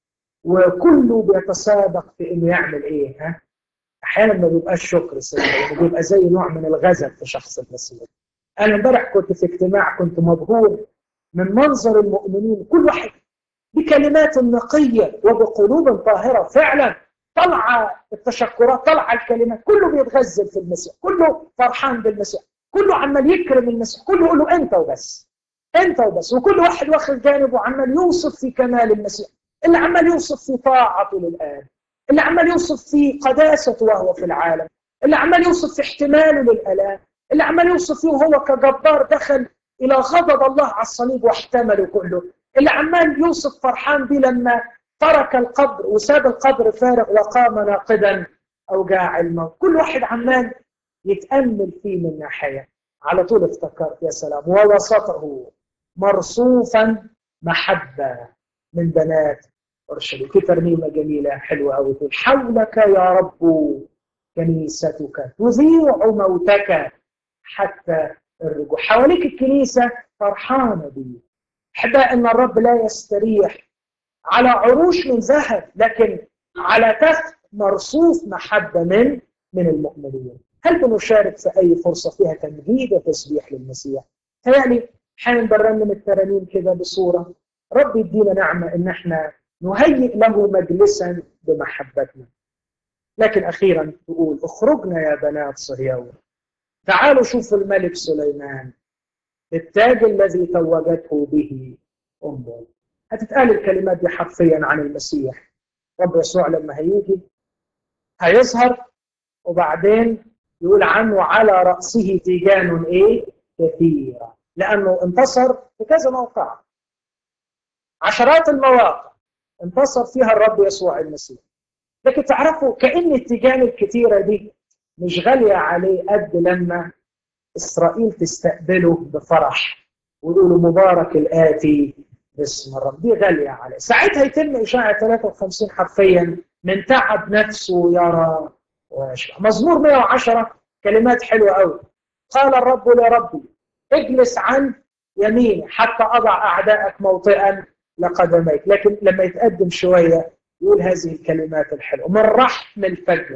وكله بيتسابق في انه يعمل ايه ها احيانا ما بيبقاش شكر صدقني بيبقى زي نوع من الغزل في شخص المسيح انا امبارح كنت في اجتماع كنت مبهور من منظر المؤمنين كل واحد بكلمات نقيه وبقلوب طاهره فعلا طلع التشكرات طلع الكلمات كله بيتغزل في المسيح كله فرحان بالمسيح كله عمال يكرم المسيح كله يقول له انت وبس انت وبس وكل واحد واخد جانبه وعمال يوصف في كمال المسيح اللي عمال يوصف في طاعته للآب اللي عمال يوصف في قداسته وهو في العالم اللي عمال يوصف في احتماله للآلام اللي عمال يوصف فيه وهو كجبار دخل إلى غضب الله على الصليب واحتمله كله اللي عمال يوصف فرحان بيه لما ترك القبر وساب القبر فارغ وقام ناقدا أوجاع الموت كل واحد عمال يتأمل فيه من ناحية على طول افتكرت يا سلام ووسطه مرصوفا محبة من بنات أورشليم في ترنيمة جميلة حلوة أوي تقول حولك يا رب كنيستك تذيع موتك حتى الرجوع حواليك الكنيسة فرحانة بيه أحباء أن الرب لا يستريح على عروش من ذهب لكن على تخت مرصوف محبة من من المؤمنين هل بنشارك في أي فرصة فيها تمجيد وتسبيح للمسيح؟ تهيألي حين برنم الترانيم كده بصورة رب يدينا نعمة إن احنا نهيئ له مجلسا بمحبتنا لكن أخيرا تقول اخرجنا يا بنات صهيون تعالوا شوفوا الملك سليمان التاج الذي توجته به أمه هتتقال الكلمات دي حرفيا عن المسيح رب يسوع لما هيجي هيظهر وبعدين يقول عنه على رأسه تيجان إيه كثيرة لأنه انتصر في كذا موقع عشرات المواقع انتصر فيها الرب يسوع المسيح لكن تعرفوا كأن التيجان الكثيرة دي مش غالية عليه قد لما إسرائيل تستقبله بفرح ويقولوا مبارك الآتي باسم الرب دي غالية عليه ساعتها يتم إشاعة 53 حرفيا من تعب نفسه يرى ويشبع مزمور 110 كلمات حلوة قوي قال الرب لربي اجلس عن يميني حتى أضع أعدائك موطئا لقدميك لكن لما يتقدم شوية يقول هذه الكلمات الحلوة من رحم الفجر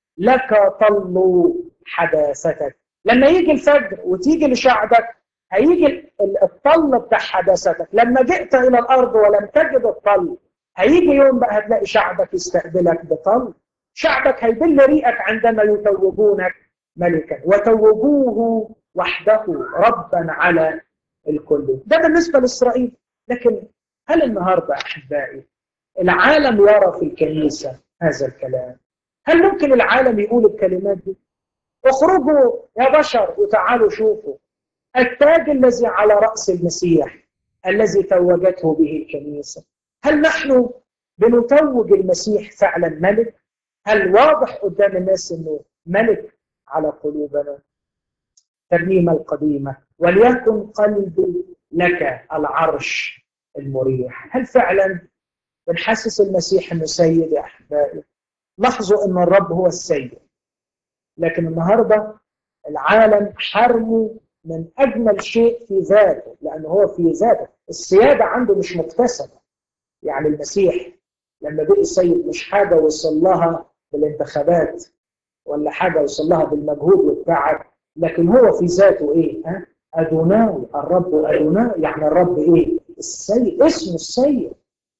لك طل حداثتك لما يجي الفجر وتيجي لشعبك هيجي الطل بتاع حداثتك لما جئت الى الارض ولم تجد الطل هيجي يوم بقى هتلاقي شعبك يستقبلك بطل شعبك هيبل ريقك عندما يتوجونك ملكا وتوجوه وحده ربا على الكل ده بالنسبه لاسرائيل لكن هل النهارده احبائي العالم يرى في الكنيسه هذا الكلام هل ممكن العالم يقول الكلمات دي اخرجوا يا بشر وتعالوا شوفوا التاج الذي على راس المسيح الذي توجته به الكنيسه هل نحن بنتوج المسيح فعلا ملك هل واضح قدام الناس انه ملك على قلوبنا الترنيمه القديمه وليكن قلبي لك العرش المريح هل فعلا بنحسس المسيح انه سيد يا احبائي لاحظوا ان الرب هو السيد لكن النهارده العالم حرمه من اجمل شيء في ذاته لانه هو في ذاته السياده عنده مش مكتسبه يعني المسيح لما بقي السيد مش حاجه وصل لها بالانتخابات ولا حاجه وصل لها بالمجهود والتعب لكن هو في ذاته ايه؟ ها؟ ادوناي الرب ادوناي يعني الرب ايه؟ السيد اسمه السيد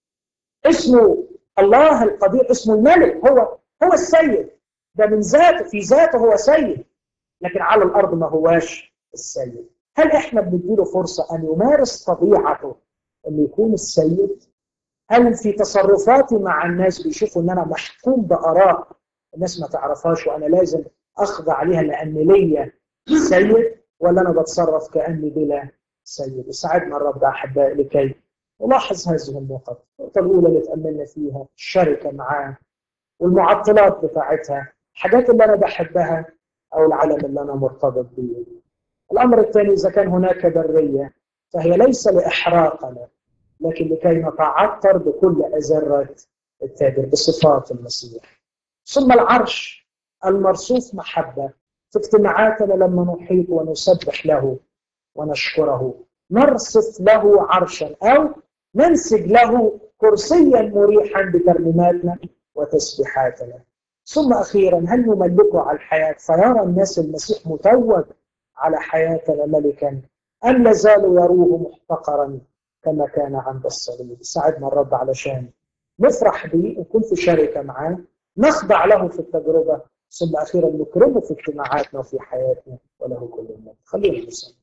اسمه الله القدير اسمه الملك هو هو السيد ده من ذاته في ذاته هو سيد لكن على الارض ما هواش السيد هل احنا بنديله فرصه ان يمارس طبيعته انه يكون السيد هل في تصرفاتي مع الناس بيشوفوا ان انا محكوم باراء الناس ما تعرفهاش وانا لازم اخضع عليها لان ليا سيد ولا انا بتصرف كاني بلا سيد ساعدنا الرب احبائي لكي نلاحظ هذه النقط النقطه الاولى اللي تاملنا فيها الشركه معاه والمعطلات بتاعتها الحاجات اللي انا بحبها او العالم اللي انا مرتبط به الامر الثاني اذا كان هناك بريه فهي ليس لاحراقنا لكن لكي نتعطر بكل أزرة التاجر بصفات المسيح ثم العرش المرصوف محبة في اجتماعاتنا لما نحيط ونسبح له ونشكره نرصف له عرشا أو ننسج له كرسيا مريحا بترنيماتنا وتسبيحاتنا ثم أخيرا هل نملكه على الحياة فيرى الناس المسيح متوج على حياتنا ملكا أم لازالوا يروه محتقرا كما كان عند الصليب ساعدنا الرب علشان نفرح به ونكون في شركة معاه نخضع له في التجربة ثم أخيرا نكرمه في اجتماعاتنا وفي حياتنا وله كل المجد خلينا نصلي